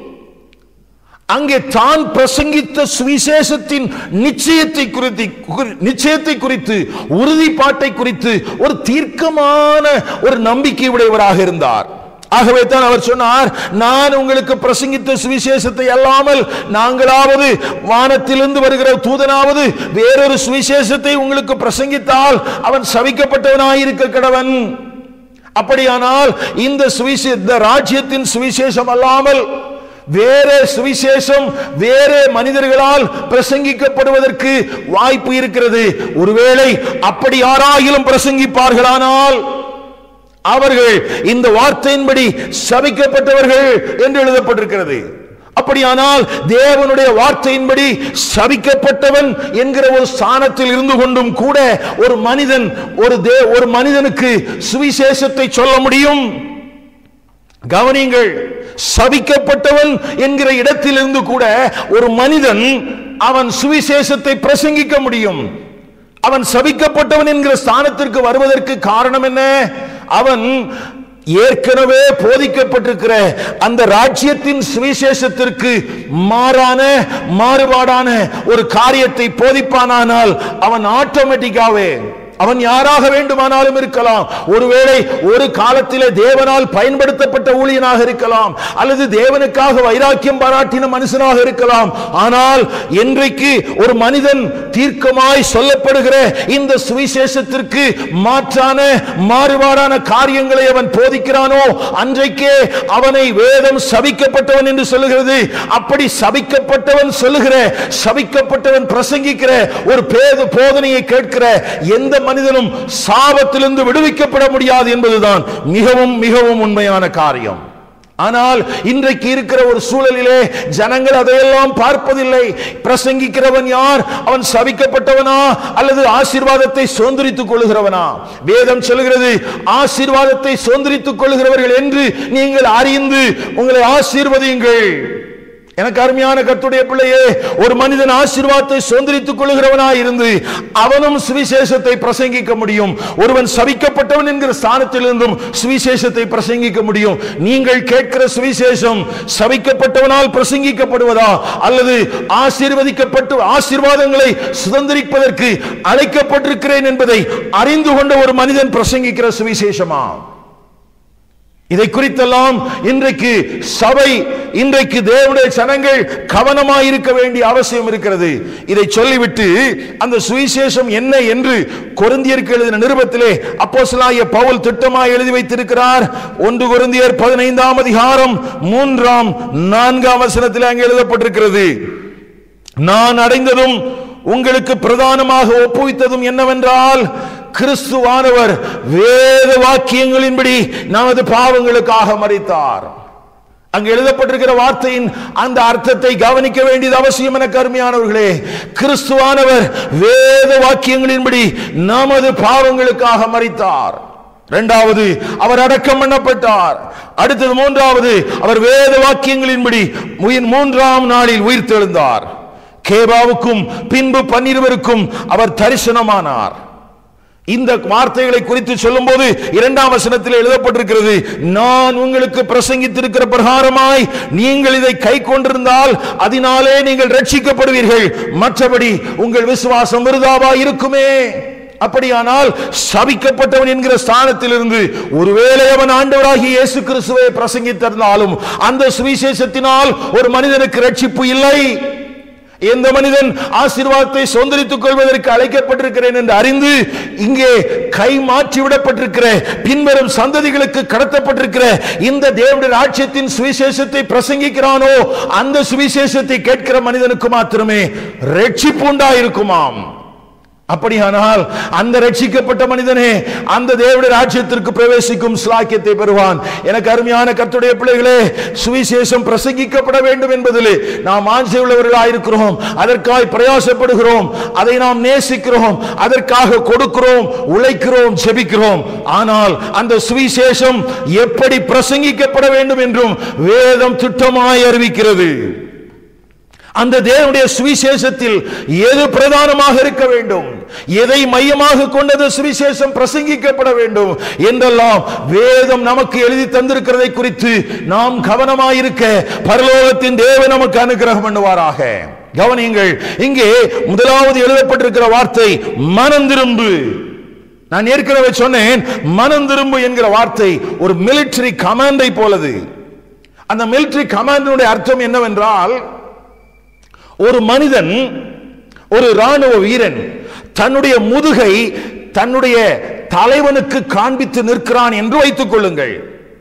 அங்கே தான் பிரசங்கித்த சுவிசேஷத்தின் நிச்சயத்தை குறித்து குறி- நிச்சயத்தை குறித்து உறுதிப்பாட்டை குறித்து ஒரு தீர்க்கமான ஒரு நம்பிக்கை உடையவராக இருந்தார் ஆகவே தான் அவர் சொன்னார் நான் உங்களுக்கு பிரசங்கித்த சுவிசேஷத்தை அல்லாமல் நாங்களாவது வானத்திலிருந்து வருகிற தூதனாவது வேறொரு சுவிசேஷத்தை உங்களுக்கு பிரசங்கித்தால் அவன் சபிக்கப்பட்டவனாயிருக்க கடவன் அப்படியானால் இந்த சுவிசே இந்த ராஜ்யத்தின் சுவிசேஷம் அல்லாமல் வேற சுவிசேஷம் வேற மனிதர்களால் பிரசங்கிக்கப்படுவதற்கு வாய்ப்பு இருக்கிறது ஒருவேளை அப்படி யாராயிலும் பிரசங்கிப்பார்களானால் அவர்கள் இந்த வார்த்தையின்படி சபிக்கப்பட்டவர்கள் என்று எழுதப்பட்டிருக்கிறது அப்படியானால் தேவனுடைய வார்த்தையின்படி சபிக்கப்பட்டவன் என்கிற ஒரு ஸ்தானத்தில் இருந்து கொண்டும் கூட ஒரு மனிதன் ஒரு தே ஒரு மனிதனுக்கு சுவிசேஷத்தை சொல்ல முடியும் கவனிங்கள் சபிக்கப்பட்டவன் என்கிற இடத்திலிருந்து கூட ஒரு மனிதன் அவன் சுவிசேஷத்தை பிரசங்கிக்க முடியும் அவன் சபிக்கப்பட்டவன் என்கிற ஸ்தானத்திற்கு வருவதற்கு காரணம் என்ன அவன் ஏற்கனவே போதிக்கப்பட்டிருக்கிற அந்த ராஜ்யத்தின் சுவிசேஷத்திற்கு மாறான மாறுபாடான ஒரு காரியத்தை போதிப்பானானால் அவன் ஆட்டோமேட்டிக்காவே அவன் யாராக வேண்டுமானாலும் இருக்கலாம் ஒருவேளை ஒரு காலத்திலே தேவனால் பயன்படுத்தப்பட்ட ஊழியனாக இருக்கலாம் அல்லது தேவனுக்காக வைராக்கியம் பாராட்டின மனுஷனாக இருக்கலாம் ஆனால் என்றைக்கு ஒரு மனிதன் தீர்க்கமாய் சொல்லப்படுகிற இந்த சுவிசேஷத்திற்கு மாற்றான மாறுபாடான காரியங்களை அவன் போதிக்கிறானோ அன்றைக்கே அவனை வேதம் சபிக்கப்பட்டவன் என்று சொல்லுகிறது அப்படி சபிக்கப்பட்டவன் சொல்லுகிற சபிக்கப்பட்டவன் பிரசங்கிக்கிற ஒரு பேத போதனையை கேட்கிற எந்த மனிதனும் சாபத்திலிருந்து விடுவிக்கப்பட முடியாது என்பதுதான் மிகவும் மிகவும் உண்மையான காரியம் ஆனால் இன்றைக்கு இருக்கிற ஒரு சூழலிலே ஜனங்கள் அதையெல்லாம் பார்ப்பதில்லை பிரசங்கிக்கிறவன் யார் அவன் சபிக்கப்பட்டவனா அல்லது ஆசீர்வாதத்தை சுதந்திரித்துக் கொள்கிறவனா வேதம் சொல்கிறது ஆசீர்வாதத்தை சுதந்திரித்துக் கொள்கிறவர்கள் என்று நீங்கள் அறிந்து உங்களை ஆசீர்வதியுங்கள் எனக்கு அருமையான கர்த்துடைய பிள்ளையே ஒரு மனிதன் ஆசீர்வாதத்தை சுதந்திரித்துக் கொள்கிறவனாய் இருந்து அவனும் சுவிசேஷத்தை பிரசங்கிக்க முடியும் ஒருவன் சபிக்கப்பட்டவன் என்கிற ஸ்தானத்திலிருந்தும் சுவிசேஷத்தை பிரசங்கிக்க முடியும் நீங்கள் கேட்கிற சுவிசேஷம் சபிக்கப்பட்டவனால் பிரசங்கிக்கப்படுவதா அல்லது ஆசீர்வதிக்கப்பட்டு ஆசீர்வாதங்களை சுதந்திரிப்பதற்கு அழைக்கப்பட்டிருக்கிறேன் என்பதை அறிந்து கொண்ட ஒரு மனிதன் பிரசங்கிக்கிற சுவிசேஷமா இதை குறித்தெல்லாம் இன்றைக்கு சபை இன்றைக்கு தேவனுடைய ஜனங்கள் கவனமாய் இருக்க வேண்டிய அவசியம் இருக்கிறது இதை சொல்லிவிட்டு அந்த சுவிசேஷம் என்ன என்று கொருந்தியருக்கு எழுதின நிருபத்திலே அப்போஸ்தலனாகிய பவுல் திட்டமாய் எழுதி வைத்திருக்கிறார் ஒன்று கொருந்தியர் பதினைந்தாம் அதிகாரம் மூன்றாம் நான்காம் வசனத்தில் அங்கே எழுதப்பட்டிருக்கிறது நான் அடைந்ததும் உங்களுக்கு பிரதானமாக ஒப்புவித்ததும் என்னவென்றால் கிறிஸ்துவானவர் வேத வாக்கியங்களின்படி நமது பாவங்களுக்காக மறித்தார் அங்கு எழுதப்பட்டிருக்கிற வார்த்தையின் அந்த அர்த்தத்தை கவனிக்க வேண்டியது அவசியம் என கருமையானவர்களே கிறிஸ்துவானவர் வேத வாக்கியங்களின்படி நமது பாவங்களுக்காக மறித்தார் இரண்டாவது அவர் அடக்கம் பண்ணப்பட்டார் அடுத்தது மூன்றாவது அவர் வேத வாக்கியங்களின்படி உயிர் மூன்றாம் நாளில் உயிர் தெழுந்தார் கேபாவுக்கும் பின்பு பன்னிருவருக்கும் அவர் தரிசனமானார் இந்த வார்த்தைகளை குறித்து சொல்லும்போது இரண்டாம் வசனத்தில் எழுதப்பட்டிருக்கிறது நான் உங்களுக்கு பிரசங்கித்திருக்கிற பிரகாரமாய் நீங்கள் இதை கை கொண்டிருந்தால் அதனாலே நீங்கள் ரட்சிக்கப்படுவீர்கள் மற்றபடி உங்கள் விசுவாசம் விருதாவா இருக்குமே அப்படியானால் சபிக்கப்பட்டவன் என்கிற ஸ்தானத்திலிருந்து ஒருவேளை அவன் ஆண்டவராகி இயேசு கிறிஸ்துவை பிரசங்கித்திருந்தாலும் அந்த சுவிசேஷத்தினால் ஒரு மனிதனுக்கு ரட்சிப்பு இல்லை எந்த மனிதன் ஆசீர்வாதத்தை சொந்தரித்துக் கொள்வதற்கு அழைக்கப்பட்டிருக்கிறேன் என்று அறிந்து இங்கே கை மாற்றி விடப்பட்டிருக்கிற பின்வரும் சந்ததிகளுக்கு கடத்தப்பட்டிருக்கிற இந்த தேவனுடைய ராஜ்யத்தின் சுவிசேஷத்தை பிரசங்கிக்கிறானோ அந்த சுவிசேஷத்தை கேட்கிற மனிதனுக்கு மாத்திரமே ரட்சிப்பு உண்டாயிருக்குமாம் அப்படியானால் அந்த ரட்சிக்கப்பட்ட மனிதனே அந்த தேவனுடைய ராஜ்யத்திற்கு பிரவேசிக்கும் ஸ்லாக்கியத்தை பெறுவான் எனக்கு அருமையான கர்த்தருடைய பிள்ளைகளே சுவிசேஷம் பிரசங்கிக்கப்பட வேண்டும் என்பதில் நாம் ஆஞ்சை உள்ளவர்களாயிருக்கிறோம் அதற்காக பிரயாசப்படுகிறோம் அதை நாம் நேசிக்கிறோம் அதற்காக கொடுக்கிறோம் உழைக்கிறோம் செபிக்கிறோம் ஆனால் அந்த சுவிசேஷம் எப்படி பிரசங்கிக்கப்பட வேண்டும் என்றும் வேதம் திட்டமாய் அறிவிக்கிறது அந்த தேவனுடைய சுவிசேஷத்தில் எது பிரதானமாக இருக்க வேண்டும் எதை மையமாக கொண்டது சுவிசேஷம் பிரசங்கிக்கப்பட வேண்டும் என்றெல்லாம் வேதம் நமக்கு எழுதி தந்திருக்கிறதை குறித்து நாம் கவனமாயிருக்க பரலோகத்தின் தேவன் நமக்கு அனுகிரகம் பண்ணுவாராக கவனியுங்கள் இங்கே முதலாவது எழுதப்பட்டிருக்கிற வார்த்தை மனம் திரும்பு நான் ஏற்கனவே சொன்னேன் மனம் திரும்பு என்கிற வார்த்தை ஒரு மிலிட்டரி கமாண்டை போலது அந்த மிலிட்டரி கமாண்டினுடைய அர்த்தம் என்னவென்றால் ஒரு மனிதன் ஒரு ராணுவ வீரன் தன்னுடைய முதுகை தன்னுடைய தலைவனுக்கு காண்பித்து நிற்கிறான் என்று வைத்துக் கொள்ளுங்கள்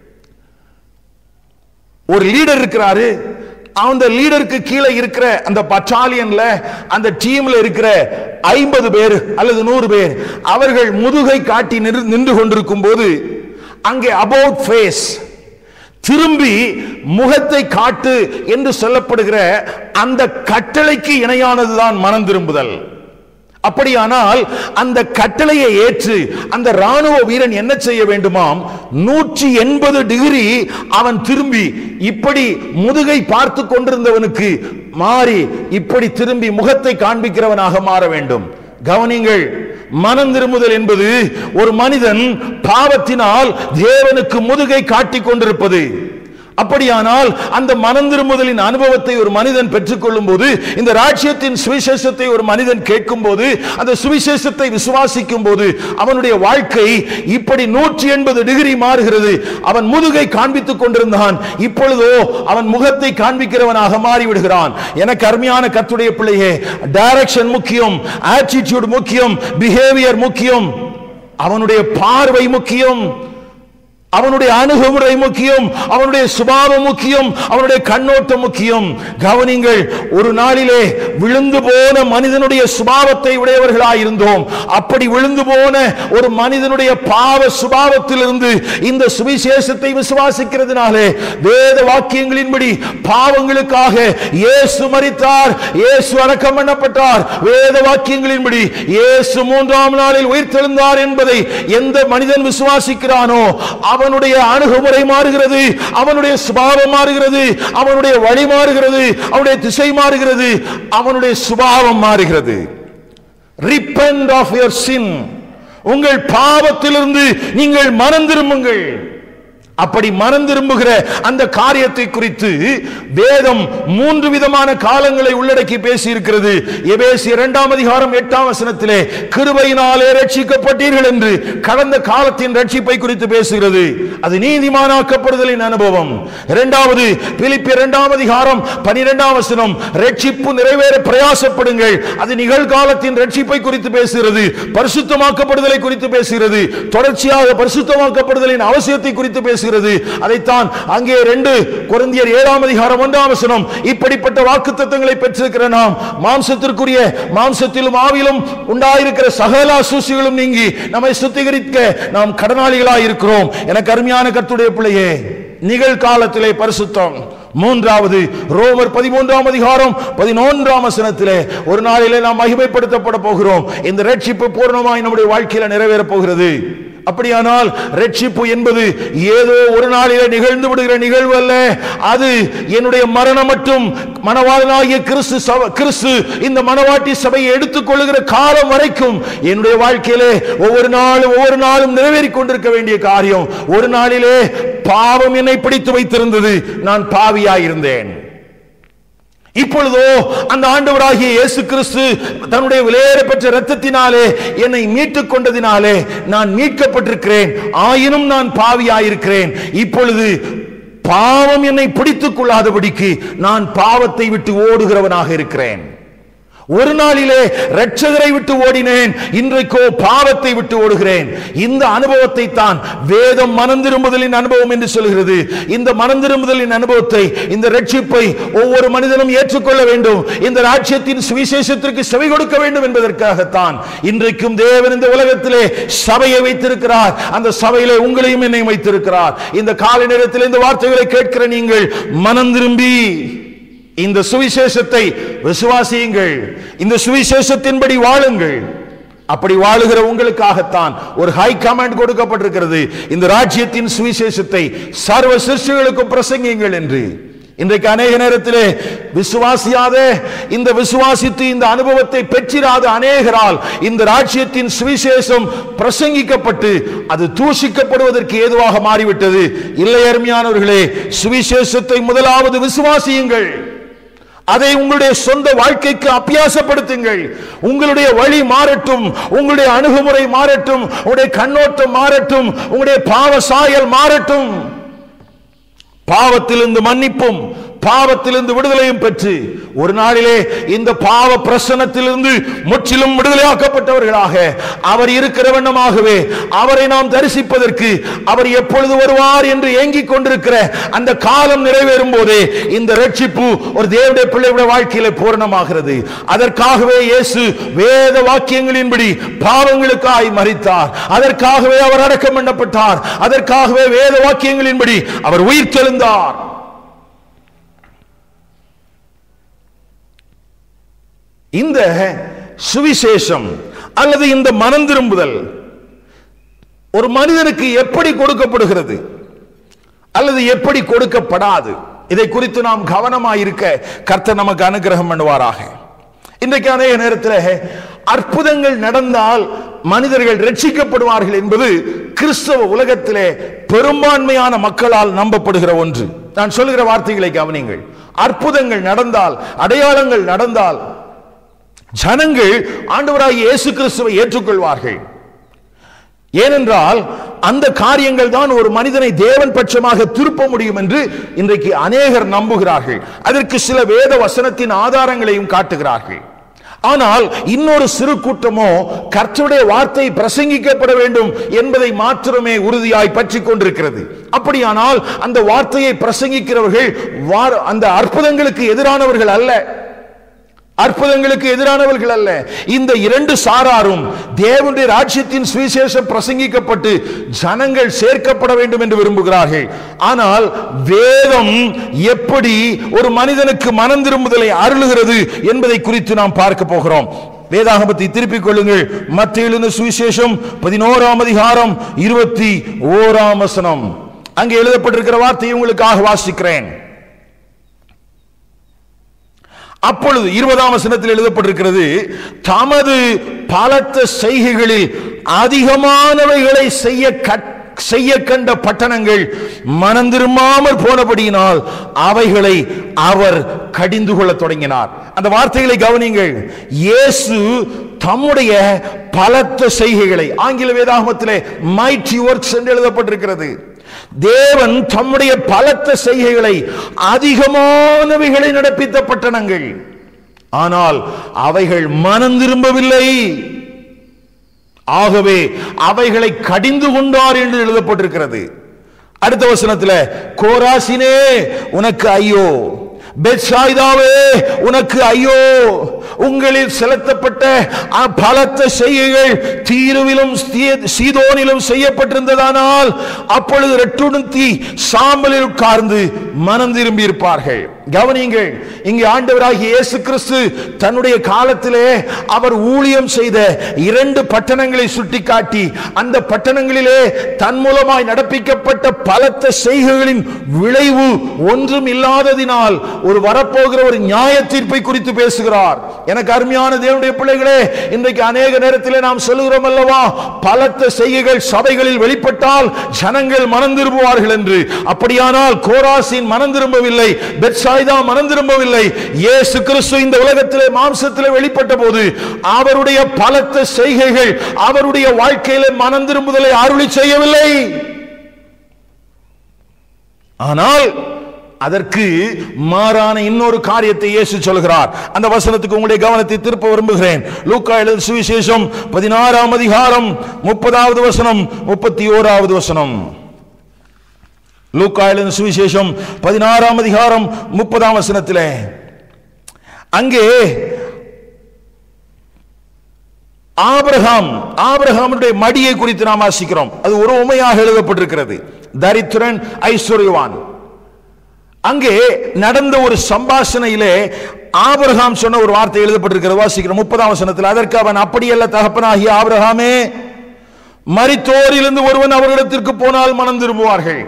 ஒரு லீடர் இருக்கிறாரு அந்த லீடருக்கு கீழே இருக்கிற அந்த பட்டாலியன்ல அந்த டீம்ல இருக்கிற ஐம்பது பேர் அல்லது நூறு பேர் அவர்கள் முதுகை காட்டி நின்று- நின்று கொண்டிருக்கும் போது அங்கே அபவுட் ஃபேஸ் திரும்பி முகத்தை காட்டு என்று சொல்லப்படுகிற அந்த கட்டளைக்கு இணையானதுதான் மனம் திரும்புதல் அப்படியானால் அந்த கட்டளையை ஏற்று அந்த ராணுவ வீரன் என்ன செய்ய வேண்டுமாம் நூற்றி எண்பது டிகிரி அவன் திரும்பி இப்படி முதுகை பார்த்து கொண்டிருந்தவனுக்கு மாறி இப்படி திரும்பி முகத்தை காண்பிக்கிறவனாக மாற வேண்டும் கவனிங்கள் மனம் திரும்புதல் என்பது ஒரு மனிதன் பாவத்தினால் தேவனுக்கு முதுகை காட்டிக் கொண்டிருப்பது அப்படியானால் அந்த மனம் திரும்புதலின் அனுபவத்தை ஒரு மனிதன் பெற்றுக்கொள்ளும் போது இந்த ராஜ்யத்தின் சுவிசேஷத்தை ஒரு மனிதன் கேட்கும் போது அந்த சுவிசேஷத்தை விசுவாசிக்கும் போது அவனுடைய வாழ்க்கை இப்படி நூற்றி எண்பது டிகிரி மாறுகிறது அவன் முதுகை காண்பித்துக் கொண்டிருந்தான் இப்பொழுதோ அவன் முகத்தை காண்பிக்கிறவனாக மாறிவிடுகிறான் எனக்கு அருமையான கத்துடைய பிள்ளையே டைரக்ஷன் முக்கியம் ஆட்டிடியூட் முக்கியம் பிஹேவியர் முக்கியம் அவனுடைய பார்வை முக்கியம் அவனுடைய அணுகுமுறை முக்கியம் அவனுடைய சுபாவம் முக்கியம் அவனுடைய கண்ணோட்டம் முக்கியம் கவனிங்கள் ஒரு நாளிலே விழுந்து போன மனிதனுடைய சுபாவத்தை உடையவர்களாய் இருந்தோம் அப்படி விழுந்து போன ஒரு மனிதனுடைய பாவ சுபாவத்திலிருந்து இந்த சுவிசேஷத்தை விசுவாசிக்கிறதுனாலே வேத வாக்கியங்களின்படி பாவங்களுக்காக இயேசு மரித்தார் இயேசு அடக்கம் பண்ணப்பட்டார் வேத வாக்கியங்களின்படி இயேசு மூன்றாம் நாளில் உயிர்த்தெழுந்தார் என்பதை எந்த மனிதன் விசுவாசிக்கிறானோ அவனுடைய அணுகுமுறை மாறுகிறது அவனுடைய சுபாவம் மாறுகிறது அவனுடைய வழி மாறுகிறது அவனுடைய திசை மாறுகிறது அவனுடைய சுபாவம் மாறுகிறது ரிப்பெண்ட் ஆஃப் யுவர் சின் உங்கள் பாவத்திலிருந்து நீங்கள் மனம் திரும்புங்கள் அப்படி மனம் திரும்புகிற அந்த காரியத்தை குறித்து வேதம் மூன்று விதமான காலங்களை உள்ளடக்கி பேசி இருக்கிறது எபேசி இரண்டாம் அதிகாரம் எட்டாம் வசனத்திலே கிருபையினாலே ரட்சிக்கப்பட்டீர்கள் என்று கடந்த காலத்தின் ரட்சிப்பை குறித்து பேசுகிறது அது நீதிமானாக்கப்படுதலின் அனுபவம் இரண்டாவது பிலிப்பி இரண்டாம் அதிகாரம் பனிரெண்டாம் வசனம் ரட்சிப்பு நிறைவேற பிரயாசப்படுங்கள் அது நிகழ்காலத்தின் ரட்சிப்பை குறித்து பேசுகிறது பரிசுத்தமாக்கப்படுதலை குறித்து பேசுகிறது தொடர்ச்சியாக பரிசுத்தமாக்கப்படுதலின் அவசியத்தை குறித்து பேசுகிறது பேசுகிறது அதைத்தான் அங்கே ரெண்டு கொரிந்தியர் ஏழாம் அதிகாரம் ஒன்றாம் வசனம் இப்படிப்பட்ட வாக்கு தத்துவங்களை பெற்றிருக்கிற நாம் மாம்சத்திற்குரிய மாம்சத்திலும் ஆவிலும் உண்டாயிருக்கிற சகல அசூசிகளும் நீங்கி நம்மை சுத்திகரிக்க நாம் கடனாளிகளாய் இருக்கிறோம் எனக்கு அருமையான கர்த்துடைய பிள்ளையே நிகழ்காலத்திலே பரிசுத்தம் மூன்றாவது ரோமர் பதிமூன்றாம் அதிகாரம் பதினொன்றாம் வசனத்திலே ஒரு நாளிலே நாம் மகிமைப்படுத்தப்பட போகிறோம் இந்த ரட்சிப்பு பூர்ணமாய் நம்முடைய வாழ்க்கையில நிறைவேறப் போகிறது அப்படியானால் ரட்சிப்பு என்பது ஏதோ ஒரு நாளிலே நிகழ்ந்து விடுகிற நிகழ்வு அல்ல அது என்னுடைய மரணம் மட்டும் மனவாளனாகிய கிறிஸ்து சப- கிறிஸ்து இந்த மனவாட்டி சபையை எடுத்துக்கொள்ளுகிற காலம் வரைக்கும் என்னுடைய வாழ்க்கையிலே ஒவ்வொரு நாளும் ஒவ்வொரு நாளும் நிறைவேறிக் கொண்டிருக்க வேண்டிய காரியம் ஒரு நாளிலே பாவம் என்னை பிடித்து வைத்திருந்தது நான் பாவியாயிருந்தேன் இப்பொழுதோ அந்த ஆண்டவராகிய இயேசு கிறிஸ்து தன்னுடைய விலையேற பெற்ற இரத்தத்தினாலே என்னை மீட்டுக் கொண்டதினாலே நான் மீட்கப்பட்டிருக்கிறேன் ஆயினும் நான் பாவியாயிருக்கிறேன் இப்பொழுது பாவம் என்னை பிடித்துக் கொள்ளாதபடிக்கு நான் பாவத்தை விட்டு ஓடுகிறவனாக இருக்கிறேன் ஒரு நாளிலே இரட்சகரை விட்டு ஓடினேன் இன்றைக்கோ பாவத்தை விட்டு ஓடுகிறேன் இந்த அனுபவத்தை தான் வேதம் மனந்திரும்புதலின் அனுபவம் என்று சொல்கிறது இந்த மனந்திரும்புதலின் அனுபவத்தை இந்த ரட்சிப்பை ஒவ்வொரு மனிதனும் ஏற்றுக்கொள்ள வேண்டும் இந்த ராஜ்யத்தின் சுவிசேஷத்திற்கு செவி கொடுக்க வேண்டும் என்பதற்காகத்தான் இன்றைக்கும் தேவன் இந்த உலகத்திலே சபையை வைத்திருக்கிறார் அந்த சபையிலே உங்களையும் என்னையும் வைத்திருக்கிறார் இந்த காலை நேரத்தில் இந்த வார்த்தைகளை கேட்கிற நீங்கள் மனம் திரும்பி இந்த சுவிசேஷத்தை விசுவாசியுங்கள் இந்த சுவிசேஷத்தின்படி வாழுங்கள் அப்படி வாழுகிற உங்களுக்காகத்தான் ஒரு ஹை கமாண்ட் கொடுக்கப்பட்டிருக்கிறது இந்த ராஜ்யத்தின் சுவிசேஷத்தை சர்வ சிருஷ்டிகளுக்கும் பிரசங்கியுங்கள் என்று இன்றைக்கு அநேக நேரத்திலே விசுவாசியாத இந்த விசுவாசித்து இந்த அனுபவத்தை பெற்றிராத அநேகரால் இந்த ராஜ்யத்தின் சுவிசேஷம் பிரசங்கிக்கப்பட்டு அது தூஷிக்கப்படுவதற்கு ஏதுவாக மாறிவிட்டது இல்லை அருமையானவர்களே சுவிசேஷத்தை முதலாவது விசுவாசியுங்கள் அதை உங்களுடைய சொந்த வாழ்க்கைக்கு அபியாசப்படுத்துங்கள் உங்களுடைய வழி மாறட்டும் உங்களுடைய அணுகுமுறை மாறட்டும் உங்களுடைய கண்ணோட்டம் மாறட்டும் உங்களுடைய பாவ சாயல் மாறட்டும் பாவத்திலிருந்து மன்னிப்பும் பாவத்திலிருந்து விடுதலையும் பெற்று ஒரு நாளிலே இந்த பாவ பிரசனத்திலிருந்து முற்றிலும் விடுதலையாக்கப்பட்டவர்களாக அவர் இருக்கிற வண்ணமாகவே அவரை நாம் தரிசிப்பதற்கு அவர் எப்பொழுது வருவார் என்று ஏங்கிக் கொண்டிருக்கிற அந்த காலம் நிறைவேறும் போதே இந்த ரட்சிப்பு ஒரு தேவனுடைய பிள்ளையுடைய வாழ்க்கையில பூரணமாகிறது அதற்காகவே இயேசு வேத வாக்கியங்களின்படி பாவங்களுக்காய் மரித்தார் அதற்காகவே அவர் அடக்கம் பண்ணப்பட்டார் அதற்காகவே வேத வாக்கியங்களின்படி அவர் உயிர் தெழுந்தார் இந்த சுவிசேஷம் அல்லது இந்த மனம் திரும்புதல் ஒரு மனிதனுக்கு எப்படி கொடுக்கப்படுகிறது அல்லது எப்படி கொடுக்கப்படாது இதை குறித்து நாம் கவனமாயிருக்க கர்த்தர் நமக்கு அனுகிரகம் பண்ணுவாராக இன்றைக்கு அநேக நேரத்தில் அற்புதங்கள் நடந்தால் மனிதர்கள் ரட்சிக்கப்படுவார்கள் என்பது கிறிஸ்தவ உலகத்திலே பெரும்பான்மையான மக்களால் நம்பப்படுகிற ஒன்று நான் சொல்லுகிற வார்த்தைகளை கவனிங்கள் அற்புதங்கள் நடந்தால் அடையாளங்கள் நடந்தால் ஜனங்கள் ஆண்டவராகிய இயேசு கிறிஸ்துவை ஏற்றுக்கொள்வார்கள் ஏனென்றால் அந்த காரியங்கள் தான் ஒரு மனிதனை தேவன் பட்சமாக திருப்ப முடியும் என்று இன்றைக்கு அநேகர் நம்புகிறார்கள் அதற்கு சில வேத வசனத்தின் ஆதாரங்களையும் காட்டுகிறார்கள் ஆனால் இன்னொரு சிறு கூட்டமோ கர்த்தருடைய வார்த்தை பிரசங்கிக்கப்பட வேண்டும் என்பதை மாத்திரமே உறுதியாய் பற்றி கொண்டிருக்கிறது அப்படியானால் அந்த வார்த்தையை பிரசங்கிக்கிறவர்கள் வார- அந்த அற்புதங்களுக்கு எதிரானவர்கள் அல்ல அற்புதங்களுக்கு எதிரானவர்கள் அல்ல இந்த இரண்டு சாராரும் தேவனுடைய ராஜ்யத்தின் சுவிசேஷம் பிரசங்கிக்கப்பட்டு ஜனங்கள் சேர்க்கப்பட வேண்டும் என்று விரும்புகிறார்கள் ஆனால் வேதம் எப்படி ஒரு மனிதனுக்கு மனம் திரும்புதலை அருளுகிறது என்பதை குறித்து நாம் பார்க்க போகிறோம் வேதாகமத்தை திருப்பிக் கொள்ளுங்கள் மத்தியிலிருந்து சுவிசேஷம் பதினோராம் அதிகாரம் இருபத்தி ஓராம் வசனம் அங்கே எழுதப்பட்டிருக்கிற வார்த்தையை உங்களுக்காக வாசிக்கிறேன் அப்பொழுது இருபதாம் வசனத்தில் எழுதப்பட்டிருக்கிறது தமது பலத்த செய்கைகளில் அதிகமானவைகளை செய்ய கட் செய்ய கண்ட பட்டணங்கள் மனம் திரும்பாமல் போனபடியினால் அவைகளை அவர் கடிந்து கொள்ளத் தொடங்கினார் அந்த வார்த்தைகளை கவனிங்கள் இயேசு தம்முடைய பலத்த செய்கைகளை ஆங்கில வேதாகமத்திலே மைட்டி ஒர்க்ஸ் என்று எழுதப்பட்டிருக்கிறது தேவன் தம்முடைய பலத்த செய்கைகளை அதிகமானவைகளை நடப்பித்த பட்டணங்கள் ஆனால் அவைகள் மனம் திரும்பவில்லை ஆகவே அவைகளை கடிந்து கொண்டார் என்று எழுதப்பட்டிருக்கிறது அடுத்த வசனத்துல கோராசினே உனக்கு ஐயோ பெத்சாய்தாவே உனக்கு ஐயோ உங்களில் செலுத்தப்பட்ட அ- பலத்த செய்கைகள் தீருவிலும் சீ- சீதோனிலும் செய்யப்பட்டிருந்ததானால் அப்பொழுது ரெட்டுடுத்தி சாம்பலில் உட்கார்ந்து மனம் திரும்பி இருப்பார்கள் கவனியுங்கள் இங்கே ஆண்டவராகிய இயேசு கிறிஸ்து தன்னுடைய காலத்திலே அவர் ஊழியம் செய்த இரண்டு பட்டணங்களை சுட்டிக்காட்டி அந்த பட்டணங்களிலே தன் மூலமாய் நடப்பிக்கப்பட்ட பலத்த செய்கைகளின் விளைவு ஒன்றும் இல்லாததினால் ஒரு வரப்போகிற ஒரு நியாய தீர்ப்பை குறித்து பேசுகிறார் எனக்கு அருமையான தேவனுடைய பிள்ளைகளே இன்றைக்கு அநேக நேரத்திலே நாம் சொல்லுகிறோம் அல்லவா பலத்த செய்கைகள் சபைகளில் வெளிப்பட்டால் ஜனங்கள் மனம் திரும்புவார்கள் என்று அப்படியானால் கோராசின் மனம் திரும்பவில்லை பெட்சாய்தா மனம் திரும்பவில்லை இயேசு கிறிஸ்து இந்த உலகத்திலே மாம்சத்திலே வெளிப்பட்ட போது அவருடைய பலத்த செய்கைகள் அவருடைய வாழ்க்கையிலே மனம் திரும்புதலை அருளி செய்யவில்லை ஆனால் அதற்கு மாறான இன்னொரு காரியத்தை இயேசு சொல்கிறார் அந்த வசனத்துக்கு உங்களுடைய கவனத்தை திருப்ப விரும்புகிறேன் லூக்கா எழுது சுவிசேஷம் பதினாறாம் அதிகாரம் முப்பதாவது வசனம் முப்பத்தி ஓராவது வசனம் லூக்கா எழுது சுவிசேஷம் பதினாறாம் அதிகாரம் முப்பதாம் வசனத்திலே அங்கே ஆபிரகாம் ஆபிரகாமுடைய மடியை குறித்து நாம் வாசிக்கிறோம் அது ஒரு உமையாக எழுதப்பட்டிருக்கிறது தரித்திரன் ஐஸ்வர்யவான் அங்கே நடந்த ஒரு சம்பாஷணையிலே ஆபிரகாம் சொன்ன ஒரு வார்த்தை எழுதப்பட்டிருக்கிறது வாசிக்கிறோம் முப்பதாம் வசனத்தில் அதற்கு அவன் அப்படியல்ல தகப்பனாகிய ஆபிரகாமே மரித்தோரிலிருந்து ஒருவன் அவர்களிடத்திற்கு போனால் மனம் திரும்புவார்கள்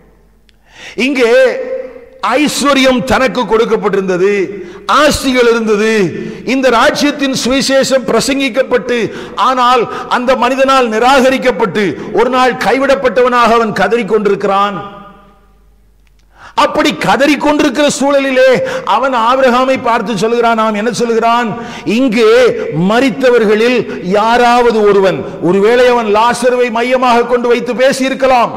இங்கே ஐஸ்வர்யம் தனக்கு கொடுக்கப்பட்டிருந்தது ஆஸ்திகள் இருந்தது இந்த ராஜ்யத்தின் சுவிசேஷம் பிரசங்கிக்கப்பட்டு ஆனால் அந்த மனிதனால் நிராகரிக்கப்பட்டு ஒரு நாள் கைவிடப்பட்டவனாக அவன் கதறிக் கொண்டிருக்கிறான் அப்படி கதறிக் கொண்டிருக்கிற சூழலிலே அவன் ஆபிரகாமை பார்த்து சொல்கிறான் நாம் என்ன சொல்கிறான் இங்கே மரித்தவர்களில் யாராவது ஒருவன் ஒருவேளை அவன் லாசருவை மையமாக கொண்டு வைத்து பேசியிருக்கலாம்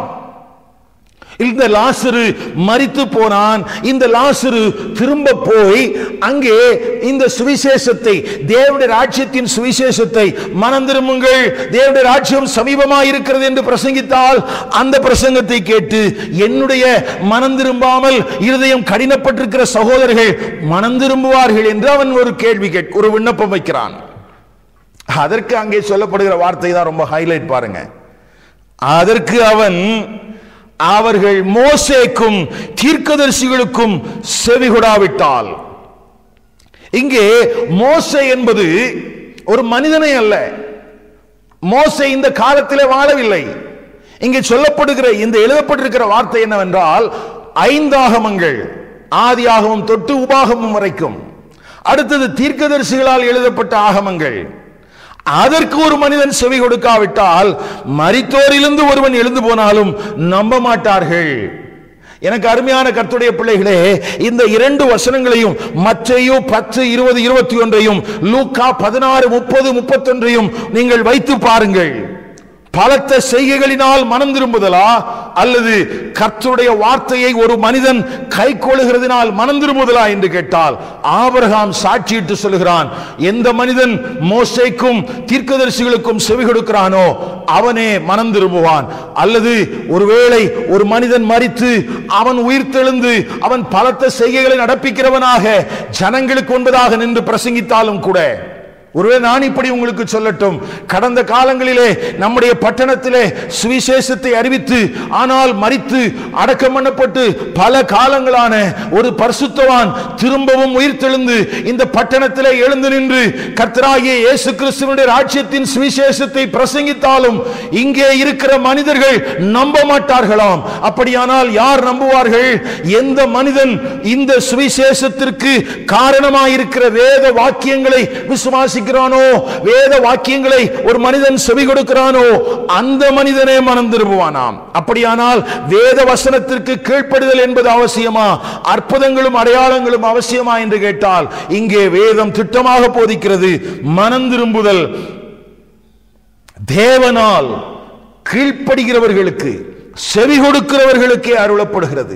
இந்த லாசரு மரித்து போனான் இந்த லாசரு திரும்ப போய் அங்கே இந்த சுவிசேஷத்தை தேவனுடைய ராஜ்யத்தின் சுவிசேஷத்தை மனம் திரும்புங்கள் தேவனுடைய ராஜ்யம் சமீபமாக இருக்கிறது என்று பிரசங்கித்தால் அந்த பிரசங்கத்தை கேட்டு என்னுடைய மனம் திரும்பாமல் இருதயம் கடினப்பட்டிருக்கிற சகோதரர்கள் மனம் திரும்புவார்கள் என்று அவன் ஒரு கேள்வி கேட்க ஒரு விண்ணப்பம் வைக்கிறான் அதற்கு அங்கே சொல்லப்படுகிற வார்த்தை தான் ரொம்ப ஹைலைட் பாருங்க அதற்கு அவன் அவர்கள் மோசேக்கும் தீர்க்கதரிசிகளுக்கும் செவிகொடாவிட்டால் இங்கே மோசே என்பது ஒரு மனிதனை அல்ல மோசே இந்த காலத்திலே வாழவில்லை இங்கே சொல்லப்படுகிற இந்த எழுதப்பட்டிருக்கிற வார்த்தை என்னவென்றால் ஐந்தாகமங்கள் ஆதியாகமம் தொட்டு உபாகமம் வரைக்கும் அடுத்தது தீர்க்கதரிசிகளால் எழுதப்பட்ட ஆகமங்கள் அதற்கு ஒரு மனிதன் செவி கொடுக்காவிட்டால் மரித்தோரிலிருந்து ஒருவன் எழுந்து போனாலும் நம்ப மாட்டார்கள் எனக்கு அருமையான கர்த்துடைய பிள்ளைகளே இந்த இரண்டு வசனங்களையும் மற்றையோ பத்து இருபது இருபத்தி ஒன்றையும் லூக்கா பதினாறு முப்பது முப்பத்தொன்றையும் நீங்கள் வைத்து பாருங்கள் பலத்த செய்கைகளினால் மனம் திரும்புதலா அல்லது கர்த்தருடைய வார்த்தையை ஒரு மனிதன் கை கொள்ளுகிறதினால் மனம் திரும்புதலா என்று கேட்டால் ஆபிரகாம் சாட்சியிட்டு சொல்கிறான் எந்த மனிதன் மோசைக்கும் தீர்க்கதரிசிகளுக்கும் செவி கொடுக்கிறானோ அவனே மனம் திரும்புவான் அல்லது ஒருவேளை ஒரு மனிதன் மரித்து அவன் உயிர்த்தெழுந்து அவன் பலத்த செய்கைகளை நடப்பிக்கிறவனாக ஜனங்களுக்கு ஒன்பதாக நின்று பிரசங்கித்தாலும் கூட ஒருவேளை நான் இப்படி உங்களுக்கு சொல்லட்டும் கடந்த காலங்களிலே நம்முடைய பட்டணத்திலே சுவிசேஷத்தை அறிவித்து ஆனால் மரித்து அடக்கம் பண்ணப்பட்டு பல காலங்களான ஒரு பரிசுத்தவான் திரும்பவும் உயிர்த்தெழுந்து இந்த பட்டணத்திலே எழுந்து நின்று கர்த்தராகிய இயேசு கிறிஸ்துவனுடைய ராஜ்யத்தின் சுவிசேஷத்தை பிரசங்கித்தாலும் இங்கே இருக்கிற மனிதர்கள் நம்ப மாட்டார்களாம் அப்படியானால் யார் நம்புவார்கள் எந்த மனிதன் இந்த சுவிசேஷத்திற்கு காரணமாயிருக்கிற வேத வாக்கியங்களை விசுவாசிக்கிறானோ வேத வாக்கியங்களை ஒரு மனிதன் செவி கொடுக்கிறானோ அந்த மனிதனே மனம் திரும்புவானாம் அப்படியானால் வேத வசனத்திற்கு கீழ்ப்படுதல் என்பது அவசியமா அற்புதங்களும் அடையாளங்களும் அவசியமா என்று கேட்டால் இங்கே வேதம் திட்டமாக போதிக்கிறது மனம் திரும்புதல் தேவனால் கீழ்ப்படுகிறவர்களுக்கு செவி கொடுக்கிறவர்களுக்கே அருளப்படுகிறது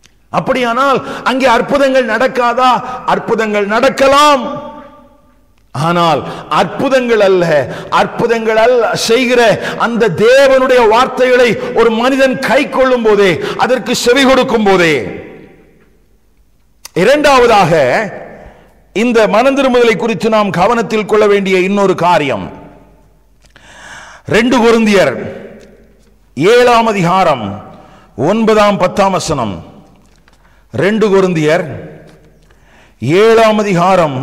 அப்படியானால் அங்கே அற்புதங்கள் நடக்காதா அற்புதங்கள் நடக்கலாம் ஆனால் அற்புதங்கள் அல்ல அற்புதங்கள் அல்ல செய்கிற அந்த தேவனுடைய வார்த்தைகளை ஒரு மனிதன் கை கொள்ளும் போதே அதற்கு செவி கொடுக்கும் போதே இரண்டாவதாக இந்த மனந்திரும்புதலை குறித்து நாம் கவனத்தில் கொள்ள வேண்டிய இன்னொரு காரியம் ரெண்டு குருந்தியர் ஏழாம் அதிகாரம் ஒன்பதாம் பத்தாம் வசனம் ரெண்டு குருந்தியர் ஏழாம் அதிகாரம்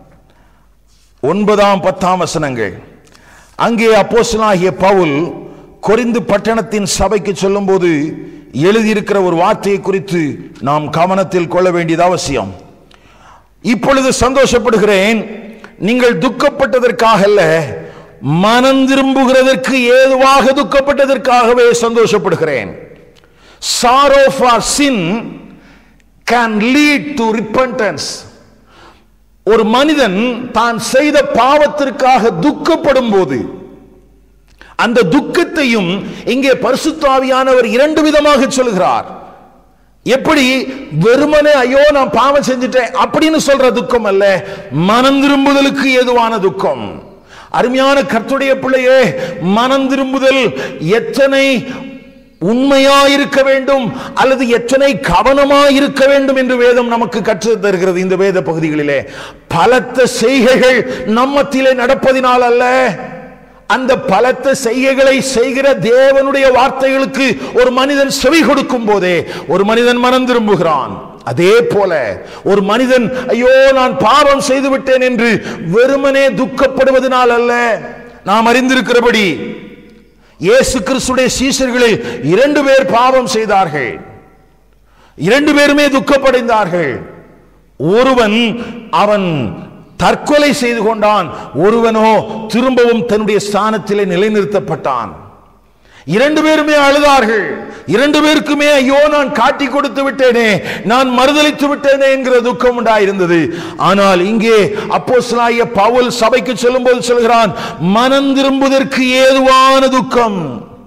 ஒன்பதாம் பத்தாம் வசனங்கள் அங்கே அப்போஸ்தலனாகிய பவுல் கொரிந்து பட்டணத்தின் சபைக்கு சொல்லும்போது எழுதியிருக்கிற ஒரு வார்த்தையை குறித்து நாம் கவனத்தில் கொள்ள வேண்டியது அவசியம் இப்பொழுது சந்தோஷப்படுகிறேன் நீங்கள் துக்கப்பட்டதற்காக அல்ல மனம் திரும்புகிறதற்கு ஏதுவாக துக்கப்பட்டதற்காகவே சந்தோஷப்படுகிறேன் sorrow for sin can lead to repentance ஒரு மனிதன் தான் செய்த பாவத்திற்காக துக்கப்படும் போது அந்த துக்கத்தையும் இங்கே பரிசுத்தாவியானவர் இரண்டு விதமாக சொல்கிறார் எப்படி வெறுமனே ஐயோ நான் பாவம் செஞ்சுட்டேன் அப்படின்னு சொல்ற துக்கம் அல்ல மனம் திரும்புதலுக்கு ஏதுவான துக்கம் அருமையான கர்த்துடைய பிள்ளையே மனம் திரும்புதல் எத்தனை உண்மையா இருக்க வேண்டும் அல்லது எத்தனை கவனமா இருக்க வேண்டும் என்று வேதம் நமக்கு கற்றுத் தருகிறது இந்த வேத பகுதிகளிலே பலத்த செய்கைகள் நம்மத்திலே நடப்பதினால் அல்ல அந்த பலத்த செய்கைகளை செய்கிற தேவனுடைய வார்த்தைகளுக்கு ஒரு மனிதன் செவி கொடுக்கும் போதே ஒரு மனிதன் மனம் திரும்புகிறான் அதே போல ஒரு மனிதன் ஐயோ நான் பாவம் செய்து விட்டேன் என்று வெறுமனே துக்கப்படுவதனால் அல்ல நாம் அறிந்திருக்கிறபடி இயேசு கிறிஸ்துடைய சீஷர்களில் இரண்டு பேர் பாவம் செய்தார்கள் இரண்டு பேருமே துக்கப்படைந்தார்கள் ஒருவன் அவன் தற்கொலை செய்து கொண்டான் ஒருவனோ திரும்பவும் தன்னுடைய ஸ்தானத்திலே நிலைநிறுத்தப்பட்டான் இரண்டு பேருமே அழுதார்கள் இரண்டு பேருக்குமே ஐயோ நான் காட்டி கொடுத்து விட்டேனே நான் மறுதளித்து விட்டேனே என்கிற துக்கம் உண்டாயிருந்தது ஆனால் இங்கே அப்போஸ்தலனாகிய பவுல் சபைக்கு சொல்லும்போது சொல்கிறான் மனம் திரும்புவதற்கு ஏதுவான துக்கம்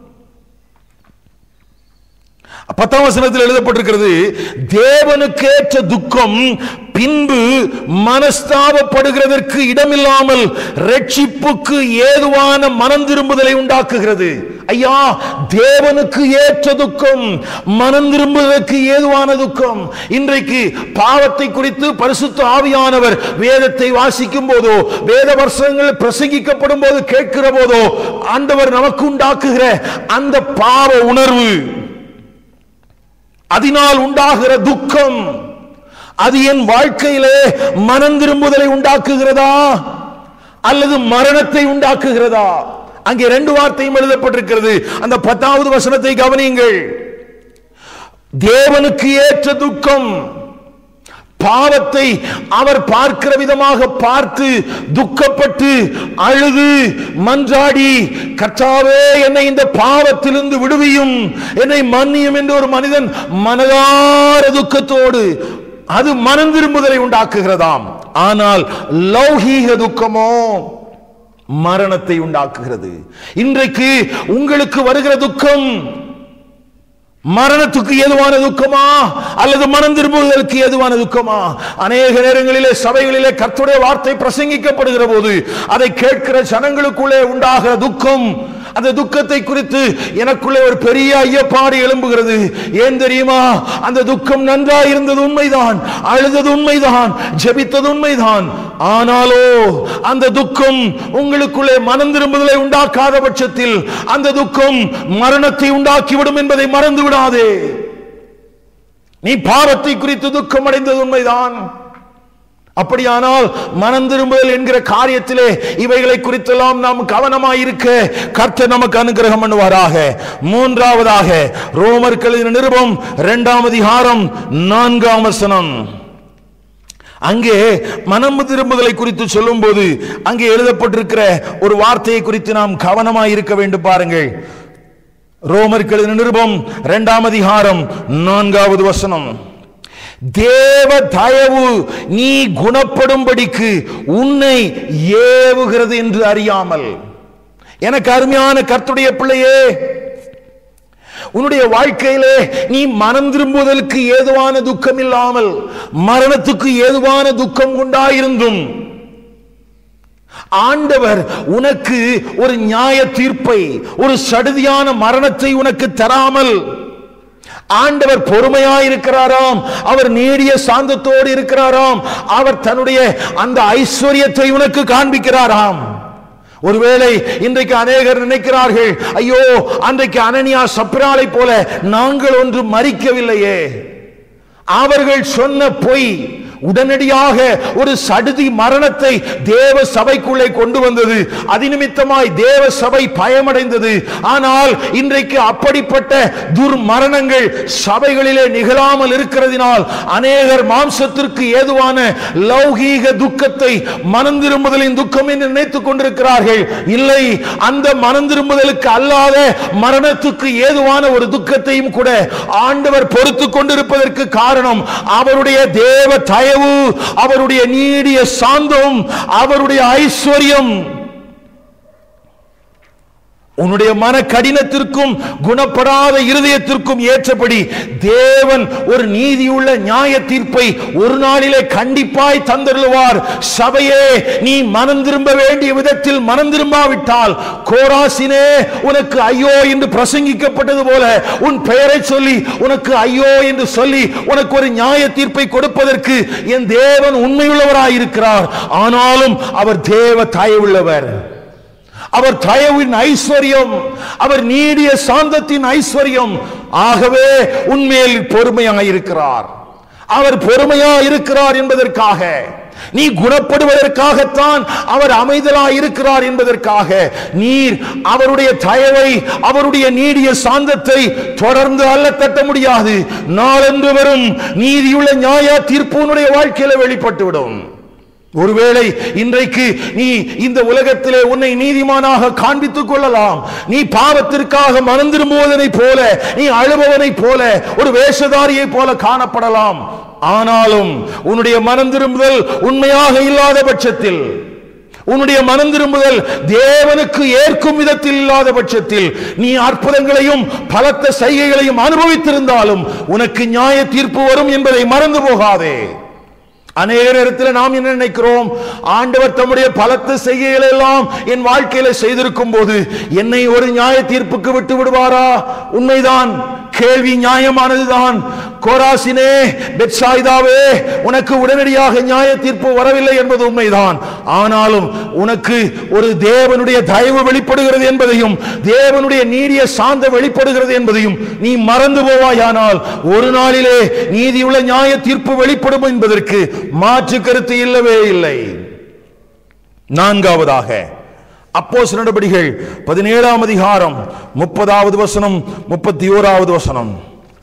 பத்தாம் வசனத்தில் எழுதப்பட்டிருக்கிறது தேவனுக்கேற்ற துக்கம் பின்பு மனஸ்தாபப்படுகிறதற்கு இடமில்லாமல் ரட்சிப்புக்கு ஏதுவான மனம் திரும்புதலை உண்டாக்குகிறது ஐயா தேவனுக்கு ஏற்ற துக்கம் மனம் திரும்புவதற்கு ஏதுவான துக்கம் இன்றைக்கு பாவத்தை குறித்து பரிசுத்த ஆவியானவர் வேதத்தை வாசிக்கும் போதோ வேத வருஷங்கள் பிரசங்கிக்கப்படும் போது கேட்கிற போதோ ஆண்டவர் நமக்கு உண்டாக்குகிற அந்த பாவ உணர்வு அதனால் உண்டாகிற துக்கம் அது என் வாழ்க்கையிலே மனம் திரும்புதலை உண்டாக்குகிறதா அல்லது மரணத்தை உண்டாக்குகிறதா அங்கே ரெண்டு வார்த்தையும் எழுதப்பட்டிருக்கிறது அந்த பத்தாவது வசனத்தை கவனியுங்கள் தேவனுக்கு ஏற்ற துக்கம் பாவத்தை அவர் பார்க்கிற விதமாக பார்த்து துக்கப்பட்டு அழுது மன்றாடி கர்த்தாவே என்னை இந்த பாவத்திலிருந்து விடுவியும் என்னை மன்னியும் என்று ஒரு மனிதன் மனதார துக்கத்தோடு அது மனம் திரும்புதலை உண்டாக்குகிறதாம் ஆனால் லௌகீக துக்கமோ மரணத்தை உண்டாக்குகிறது இன்றைக்கு உங்களுக்கு வருகிற துக்கம் மரணத்துக்கு ஏதுவான துக்கமா அல்லது மனம் திரும்புவதற்கு ஏதுவான துக்கமா அநேக நேரங்களிலே சபைகளிலே கர்த்தருடைய வார்த்தை பிரசங்கிக்கப்படுகிற போது அதை கேட்கிற ஜனங்களுக்குள்ளே உண்டாகிற துக்கம் அந்த துக்கத்தை குறித்து எனக்குள்ளே ஒரு பெரிய ஐயப்பாடு எழும்புகிறது ஏன் தெரியுமா அந்த துக்கம் நன்றா இருந்தது உண்மைதான் அழுதது உண்மைதான் ஜெபித்தது உண்மைதான் ஆனாலோ அந்த துக்கம் உங்களுக்குள்ளே மனம் திரும்புதலை உண்டாக்காத பட்சத்தில் அந்த துக்கம் மரணத்தை உண்டாக்கிவிடும் என்பதை மறந்து விடாதே நீ பாவத்தை குறித்து துக்கம் அடைந்தது உண்மைதான் அப்படியானால் மனம் திரும்புதல் என்கிற காரியத்திலே இவைகளை குறித்தெல்லாம் நாம் கவனமாயிருக்க கர்த்தர் நமக்கு அனுகிரகம் பண்ணுவாராக மூன்றாவதாக ரோமர்களின் நிருபம் இரண்டாம் அதிகாரம் நான்காம் வசனம் அங்கே மனம் திரும்புதலை குறித்து சொல்லும்போது அங்கே எழுதப்பட்டிருக்கிற ஒரு வார்த்தையை குறித்து நாம் கவனமாய் இருக்க வேண்டும் பாருங்கள் ரோமர்கள் நிருபம் இரண்டாம் அதிகாரம் நான்காவது வசனம் தேவ தயவு நீ குணப்படும்படிக்கு உன்னை ஏவுகிறது என்று அறியாமல் எனக்கு அருமையான கர்த்துடைய பிள்ளையே உன்னுடைய வாழ்க்கையிலே நீ மனம் திரும்புவதற்கு ஏதுவான துக்கம் இல்லாமல் மரணத்துக்கு ஏதுவான துக்கம் கொண்டாயிருந்தும் ஆண்டவர் உனக்கு ஒரு நியாய தீர்ப்பை ஒரு சடுதியான மரணத்தை உனக்கு தராமல் ஆண்டவர் பொறுமையாய் இருக்கிறாராம் அவர் நீடிய சாந்தத்தோடு இருக்கிறாராம் அவர் தன்னுடைய அந்த ஐஸ்வர்யத்தை உனக்கு காண்பிக்கிறாராம் ஒருவேளை இன்றைக்கு அநேகர் நினைக்கிறார்கள் ஐயோ அன்றைக்கு அனனியா சப்ராலை போல நாங்கள் ஒன்று மறிக்கவில்லையே அவர்கள் சொன்ன பொய் உடனடியாக ஒரு சடுதி மரணத்தை தேவ சபைக்குள்ளே கொண்டு வந்தது அதிநிமித்தமாய் தேவ சபை பயமடைந்தது ஆனால் இன்றைக்கு அப்படிப்பட்ட துர்மரணங்கள் சபைகளிலே நிகழாமல் இருக்கிறதினால் அநேகர் மாம்சத்திற்கு ஏதுவான லௌகீக துக்கத்தை மனம் திரும்புதலின் துக்கம் என்று நினைத்துக் கொண்டிருக்கிறார்கள் இல்லை அந்த மனம் திரும்புதலுக்கு அல்லாத மரணத்துக்கு ஏதுவான ஒரு துக்கத்தையும் கூட ஆண்டவர் பொறுத்து கொண்டிருப்பதற்கு காரணம் அவருடைய தேவ தயவு அவருடைய நீடிய சாந்தம் அவருடைய ஐஸ்வர்யம் உன்னுடைய மன கடினத்திற்கும் குணப்படாத இருதயத்திற்கும் ஏற்றபடி தேவன் ஒரு நீதியுள்ள நியாய தீர்ப்பை ஒரு நாளிலே கண்டிப்பாய் தந்தருளுவார் சபையே நீ மனம் திரும்ப வேண்டிய விதத்தில் மனம் திரும்பாவிட்டால் கோராசினே உனக்கு ஐயோ என்று பிரசங்கிக்கப்பட்டது போல உன் பெயரை சொல்லி உனக்கு ஐயோ என்று சொல்லி உனக்கு ஒரு நியாய தீர்ப்பை கொடுப்பதற்கு என் தேவன் உண்மையுள்ளவராயிருக்கிறார் ஆனாலும் அவர் தேவ தயவுள்ளவர் அவர் தயவின் ஐஸ்வர்யம் அவர் நீடிய சாந்தத்தின் ஐஸ்வர்யம் ஆகவே உண்மையில் பொறுமையாயிருக்கிறார் அவர் பொறுமையாயிருக்கிறார் என்பதற்காக நீ குணப்படுவதற்காகத்தான் அவர் அமைதலாய் இருக்கிறார் என்பதற்காக நீர் அவருடைய தயவை அவருடைய நீடிய சாந்தத்தை தொடர்ந்து அல்ல தட்ட முடியாது நாளென்று வரும் நீதியுள்ள நியாய தீர்ப்பு உன்னுடைய வாழ்க்கையில வெளிப்பட்டுவிடும் ஒருவேளை இன்றைக்கு நீ இந்த உலகத்திலே உன்னை நீதிமானாக காண்பித்துக் கொள்ளலாம் நீ பாவத்திற்காக மனம் திரும்புவதனைப் போல நீ அழுபவனைப் போல ஒரு வேஷதாரியை போல காணப்படலாம் ஆனாலும் உன்னுடைய மனம் திரும்புதல் உண்மையாக இல்லாத பட்சத்தில் உன்னுடைய மனம் திரும்புதல் தேவனுக்கு ஏற்கும் விதத்தில் இல்லாத பட்சத்தில் நீ அற்புதங்களையும் பலத்த செய்கைகளையும் அனுபவித்திருந்தாலும் உனக்கு நியாய தீர்ப்பு வரும் என்பதை மறந்து போகாதே அநேக நேரத்தில் நாம் என்ன நினைக்கிறோம் ஆண்டவர் தம்முடைய பலத்த செய்கைகள் எல்லாம் என் வாழ்க்கையில செய்திருக்கும் போது என்னை ஒரு நியாய தீர்ப்புக்கு விட்டு விடுவாரா உண்மைதான் கேள்வி நியாயமானதுதான் கோராசினே பெட்சாய்தாவே உனக்கு உடனடியாக நியாய தீர்ப்பு வரவில்லை என்பது உண்மைதான் ஆனாலும் உனக்கு ஒரு தேவனுடைய தயவு வெளிப்படுகிறது என்பதையும் தேவனுடைய நீடிய சாந்த வெளிப்படுகிறது என்பதையும் நீ மறந்து போவாயானால் ஒரு நாளிலே நீதியுள்ள நியாய தீர்ப்பு வெளிப்படும் என்பதற்கு மாற்று கருத்து இல்லவே இல்லை நான்காவதாக அப்போஸ் நடபடிகள் பதினேழாம் அதிகாரம் முப்பதாவது வசனம் முப்பத்தி ஓராவது வசனம்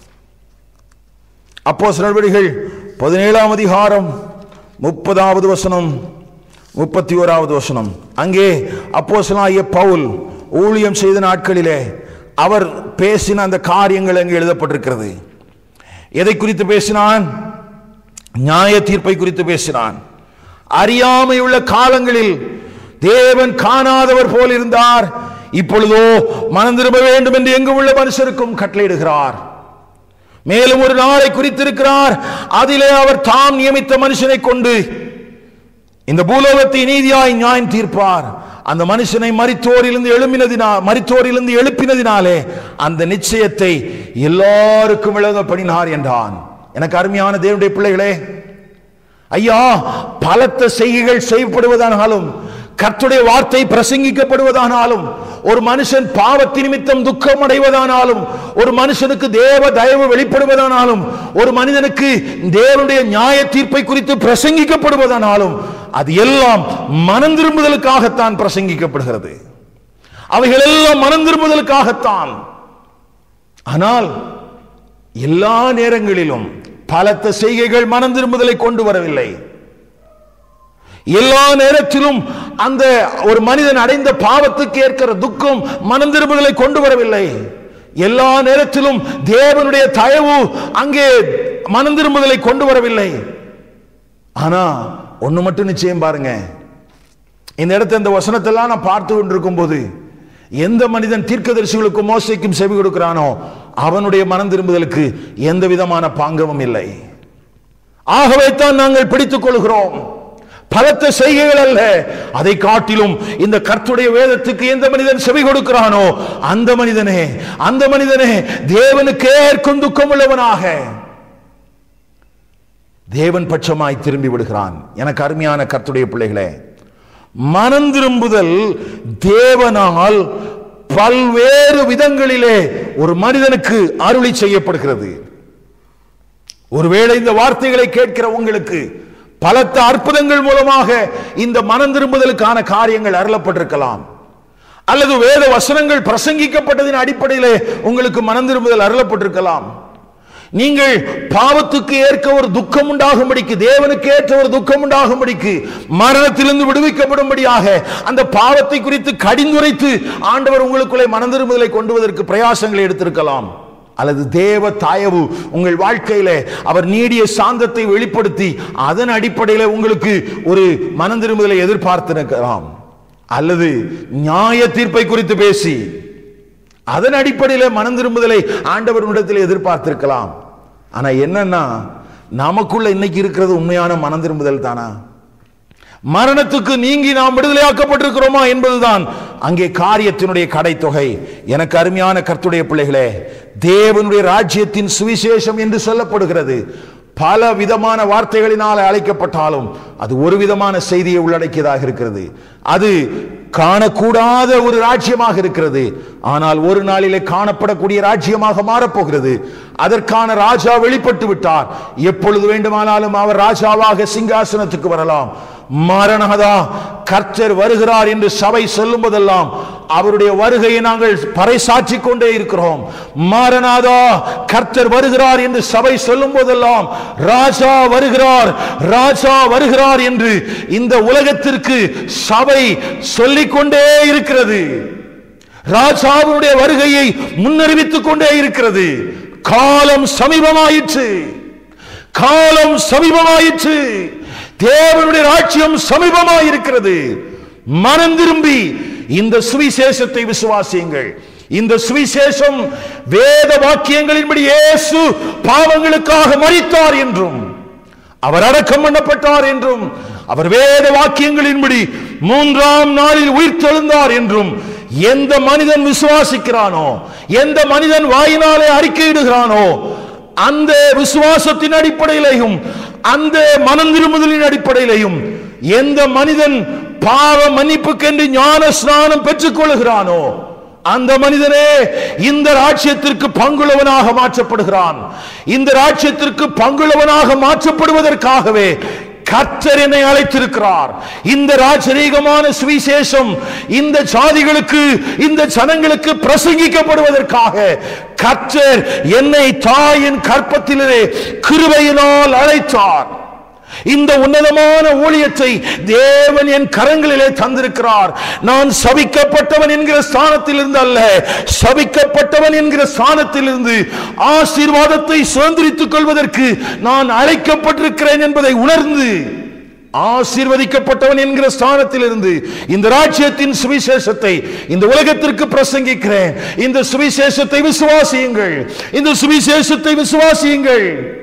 அப்போஸ் நடபடிகள் பதினேழாம் அதிகாரம் முப்பதாவது வசனம் முப்பத்தி ஓராவது வசனம் அங்கே அப்போஸ்தலனாகிய பவுல் ஊழியம் செய்த நாட்களிலே அவர் பேசின அந்த காரியங்கள் அங்கே எழுதப்பட்டிருக்கிறது எதை குறித்து பேசினான் நியாய தீர்ப்பை குறித்து பேசினான் அறியாமையுள்ள காலங்களில் தேவன் காணாதவர் போல் இருந்தார் இப்பொழுதோ மனம் திரும்ப வேண்டும் என்று எங்கும் உள்ள மனுஷருக்கும் கட்டளையிடுகிறார் மேலும் ஒரு நாளை குறித்திருக்கிறார் அதிலே அவர் தாம் நியமித்த மனுஷனை கொண்டு இந்த பூலோகத்தை நீதியாய் நியாயம் தீர்ப்பார் அந்த மனுஷனை மரித்தோரிலிருந்து எழுப்பினதினா மரித்தோரிலிருந்து எழுப்பினதினாலே அந்த நிச்சயத்தை எல்லாருக்கும் எழுத பண்ணினார் என்றான் எனக்கு அருமையான தேவனுடைய பிள்ளைகளே ஐயா பலத்த செய்கைகள் செய்யப்படுவதானாலும் கர்த்துடைய வார்த்தை பிரசங்கிக்கப்படுவதானாலும் ஒரு மனுஷன் பாவத்தி நிமித்தம் துக்கம் அடைவதானாலும் ஒரு மனுஷனுக்கு தேவ தயவு வெளிப்படுவதானாலும் ஒரு மனிதனுக்கு தேவனுடைய நியாய தீர்ப்பை குறித்து பிரசங்கிக்கப்படுவதானாலும் அது எல்லாம் மனம் திரும்புதலுக்காகத்தான் பிரசங்கிக்கப்படுகிறது அவைகள் எல்லாம் மனம் திரும்புதலுக்காகத்தான் ஆனால் எல்லா நேரங்களிலும் பலத்த செய்கைகள் மனம் திரும்புதலை கொண்டு வரவில்லை எல்லா நேரத்திலும் அந்த ஒரு மனிதன் அடைந்த பாவத்துக்கு ஏற்கிற துக்கம் மனம் திரும்புதலை கொண்டு வரவில்லை எல்லா நேரத்திலும் தேவனுடைய தயவு அங்கே மனம் திரும்புதலை கொண்டு வரவில்லை ஆனா ஒண்ணு மட்டும் நிச்சயம் பாருங்க இந்த இடத்த இந்த வசனத்தெல்லாம் நான் பார்த்து கொண்டிருக்கும் போது எந்த மனிதன் தீர்க்கதரிசிகளுக்கும் மோசைக்கும் செவி கொடுக்கிறானோ அவனுடைய மனம் திரும்புதலுக்கு எந்த விதமான பாங்கமும் இல்லை ஆகவே தான் நாங்கள் பிடித்துக் கொள்கிறோம் பலத்த செய்கைகள் அல்ல அதை காட்டிலும் இந்த கர்த்துடைய வேதத்துக்கு எந்த மனிதன் செவி கொடுக்கிறானோ அந்த மனிதனே அந்த மனிதனே தேவனுக்கு ஏற்கும் துக்கம் உள்ளவனாக தேவன் பட்சமாய் திரும்பி விடுகிறான் எனக்கு அருமையான கர்த்துடைய பிள்ளைகளே மனம் திரும்புதல் தேவனால் பல்வேறு விதங்களிலே ஒரு மனிதனுக்கு அருளி செய்யப்படுகிறது ஒருவேளை இந்த வார்த்தைகளை கேட்கிற உங்களுக்கு பலத்த அற்புதங்கள் மூலமாக இந்த மனம் திரும்புதலுக்கான காரியங்கள் அருளப்பட்டிருக்கலாம் அல்லது வேத வசனங்கள் பிரசங்கிக்கப்பட்டதின் அடிப்படையிலே உங்களுக்கு மனம் திரும்புதல் அருளப்பட்டிருக்கலாம் நீங்கள் பாவத்துக்கு ஏற்க ஒரு துக்கம் உண்டாகும்படிக்கு தேவனுக்கு ஏற்ற ஒரு துக்கம் உண்டாகும்படிக்கு மரணத்திலிருந்து விடுவிக்கப்படும்படியாக அந்த பாவத்தை குறித்து கடிந்துரைத்து ஆண்டவர் உங்களுக்குள்ளே மனம் திரும்புதலை கொண்டு வருவதற்கு பிரயாசங்களை எடுத்திருக்கலாம் அல்லது தேவ தாயவு உங்கள் வாழ்க்கையில அவர் நீடிய சாந்தத்தை வெளிப்படுத்தி அதன் அடிப்படையில் உங்களுக்கு ஒரு மனம் திரும்புதலை எதிர்பார்த்திருக்கலாம் அல்லது நியாய தீர்ப்பை குறித்து பேசி அதன் அடிப்படையில் மனம் திரும்புதலை ஆண்டவரிடத்தில் எதிர்பார்த்திருக்கலாம் ஆனா என்னன்னா நமக்குள்ள இன்னைக்கு இருக்கிறது உண்மையான மனம் திரும்புதல் தானா மரணத்துக்கு நீங்கி நாம் விடுதலையாக்கப்பட்டிருக்கிறோமா என்பதுதான் அங்கே காரியத்தினுடைய கடைத்தொகை எனக்கு அருமையான கர்த்துடைய பிள்ளைகளே தேவனுடைய ராஜ்யத்தின் சுவிசேஷம் என்று சொல்லப்படுகிறது பல விதமான வார்த்தைகளினால் அழைக்கப்பட்டாலும் அது ஒரு விதமான செய்தியை உள்ளடக்கியதாக இருக்கிறது அது காணக்கூடாத ஒரு ராஜ்யமாக இருக்கிறது ஆனால் ஒரு நாளிலே காணப்படக்கூடிய ராஜ்யமாக மாறப்போகிறது அதற்கான ராஜா வெளிப்பட்டு விட்டார் எப்பொழுது வேண்டுமானாலும் அவர் ராஜாவாக சிங்காசனத்துக்கு வரலாம் மாரணதா கர்த்தர் வருகிறார் என்று சபை சொல்லும் போதெல்லாம் அவருடைய வருகையை நாங்கள் பறைசாற்றிக் கொண்டே இருக்கிறோம் மாரநாதா கர்த்தர் வருகிறார் என்று சபை சொல்லும் போதெல்லாம் ராஜா வருகிறார் ராஜா வருகிறார் என்று இந்த உலகத்திற்கு சபை சொல்லிக் கொண்டே இருக்கிறது ராஜாவுடைய வருகையை முன்னறிவித்துக் கொண்டே இருக்கிறது காலம் சமீபமாயிற்று காலம் சமீபமாயிற்று தேவனுடைய ராஜ்யம் சமீபமாயிருக்கிறது மனம் திரும்பி இந்த சுவிசேஷத்தை விசுவாசியுங்கள் இந்த சுவிசேஷம் வேத வாக்கியங்களின்படி இயேசு பாவங்களுக்காக மரித்தார் என்றும் அவர் அடக்கம் பண்ணப்பட்டார் என்றும் அவர் வேத வாக்கியங்களின்படி மூன்றாம் நாளில் உயிர் தெழுந்தார் என்றும் எந்த மனிதன் விசுவாசிக்கிறானோ எந்த மனிதன் வாயினாலே அறிக்கையிடுகிறானோ அந்த விசுவாசத்தின் அடிப்படையிலையும் அந்த மனம் திரும்புதலின் அடிப்படையிலையும் எந்த மனிதன் பாவ மன்னிப்புக்கென்று ஞான ஸ்நானம் பெற்றுக் கொள்கிறானோ அந்த மனிதனே இந்த ராஜ்யத்திற்கு பங்குள்ளவனாக மாற்றப்படுகிறான் இந்த ராஜ்யத்திற்கு பங்குள்ளவனாக மாற்றப்படுவதற்காகவே கர்த்தர் என்னை அழைத்திருக்கிறார் இந்த ராஜரீகமான சுவிசேஷம் இந்த ஜாதிகளுக்கு இந்த ஜனங்களுக்கு பிரசங்கிக்கப்படுவதற்காக கர்த்தர் என்னை தாயின் கற்பத்திலே கிருபையினால் அழைத்தார் இந்த உன்னதமான ஊழியத்தை தேவன் என் கரங்களிலே தந்திருக்கிறார் நான் சபிக்கப்பட்டவன் என்கிற ஸ்தானத்தில் இருந்து அல்ல சபிக்கப்பட்டவன் என்கிற ஸ்தானத்தில் இருந்து ஆசீர்வாதத்தை சுதந்திரித்துக் கொள்வதற்கு நான் அழைக்கப்பட்டிருக்கிறேன் என்பதை உணர்ந்து ஆசீர்வதிக்கப்பட்டவன் என்கிற ஸ்தானத்தில் இருந்து இந்த ராஜ்யத்தின் சுவிசேஷத்தை இந்த உலகத்திற்கு பிரசங்கிக்கிறேன் இந்த சுவிசேஷத்தை விசுவாசியுங்கள் இந்த சுவிசேஷத்தை விசுவாசியுங்கள்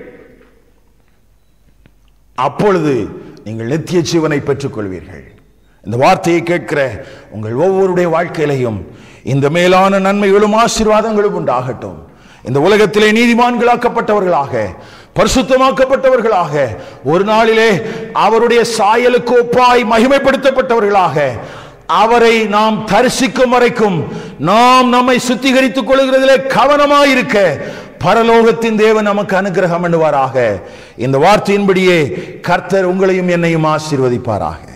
அப்பொழுது நீங்கள் நித்திய ஜீவனை பெற்றுக் கொள்வீர்கள் இந்த வார்த்தையை கேட்கிற உங்கள் ஒவ்வொருடைய வாழ்க்கையிலையும் இந்த மேலான நன்மைகளும் ஆசீர்வாதங்களும் உண்டாகட்டும் இந்த உலகத்திலே நீதிமான்களாக்கப்பட்டவர்களாக பரிசுத்தமாக்கப்பட்டவர்களாக ஒரு நாளிலே அவருடைய சாயலுக்கு ஒப்பாய் மகிமைப்படுத்தப்பட்டவர்களாக அவரை நாம் தரிசிக்கும் வரைக்கும் நாம் நம்மை சுத்திகரித்துக் கொள்கிறதிலே கவனமாயிருக்க பரலோகத்தின் தேவன் நமக்கு அனுகிரகம் பண்ணுவாராக இந்த வார்த்தையின்படியே கர்த்தர் உங்களையும் என்னையும் ஆசீர்வதிப்பாராக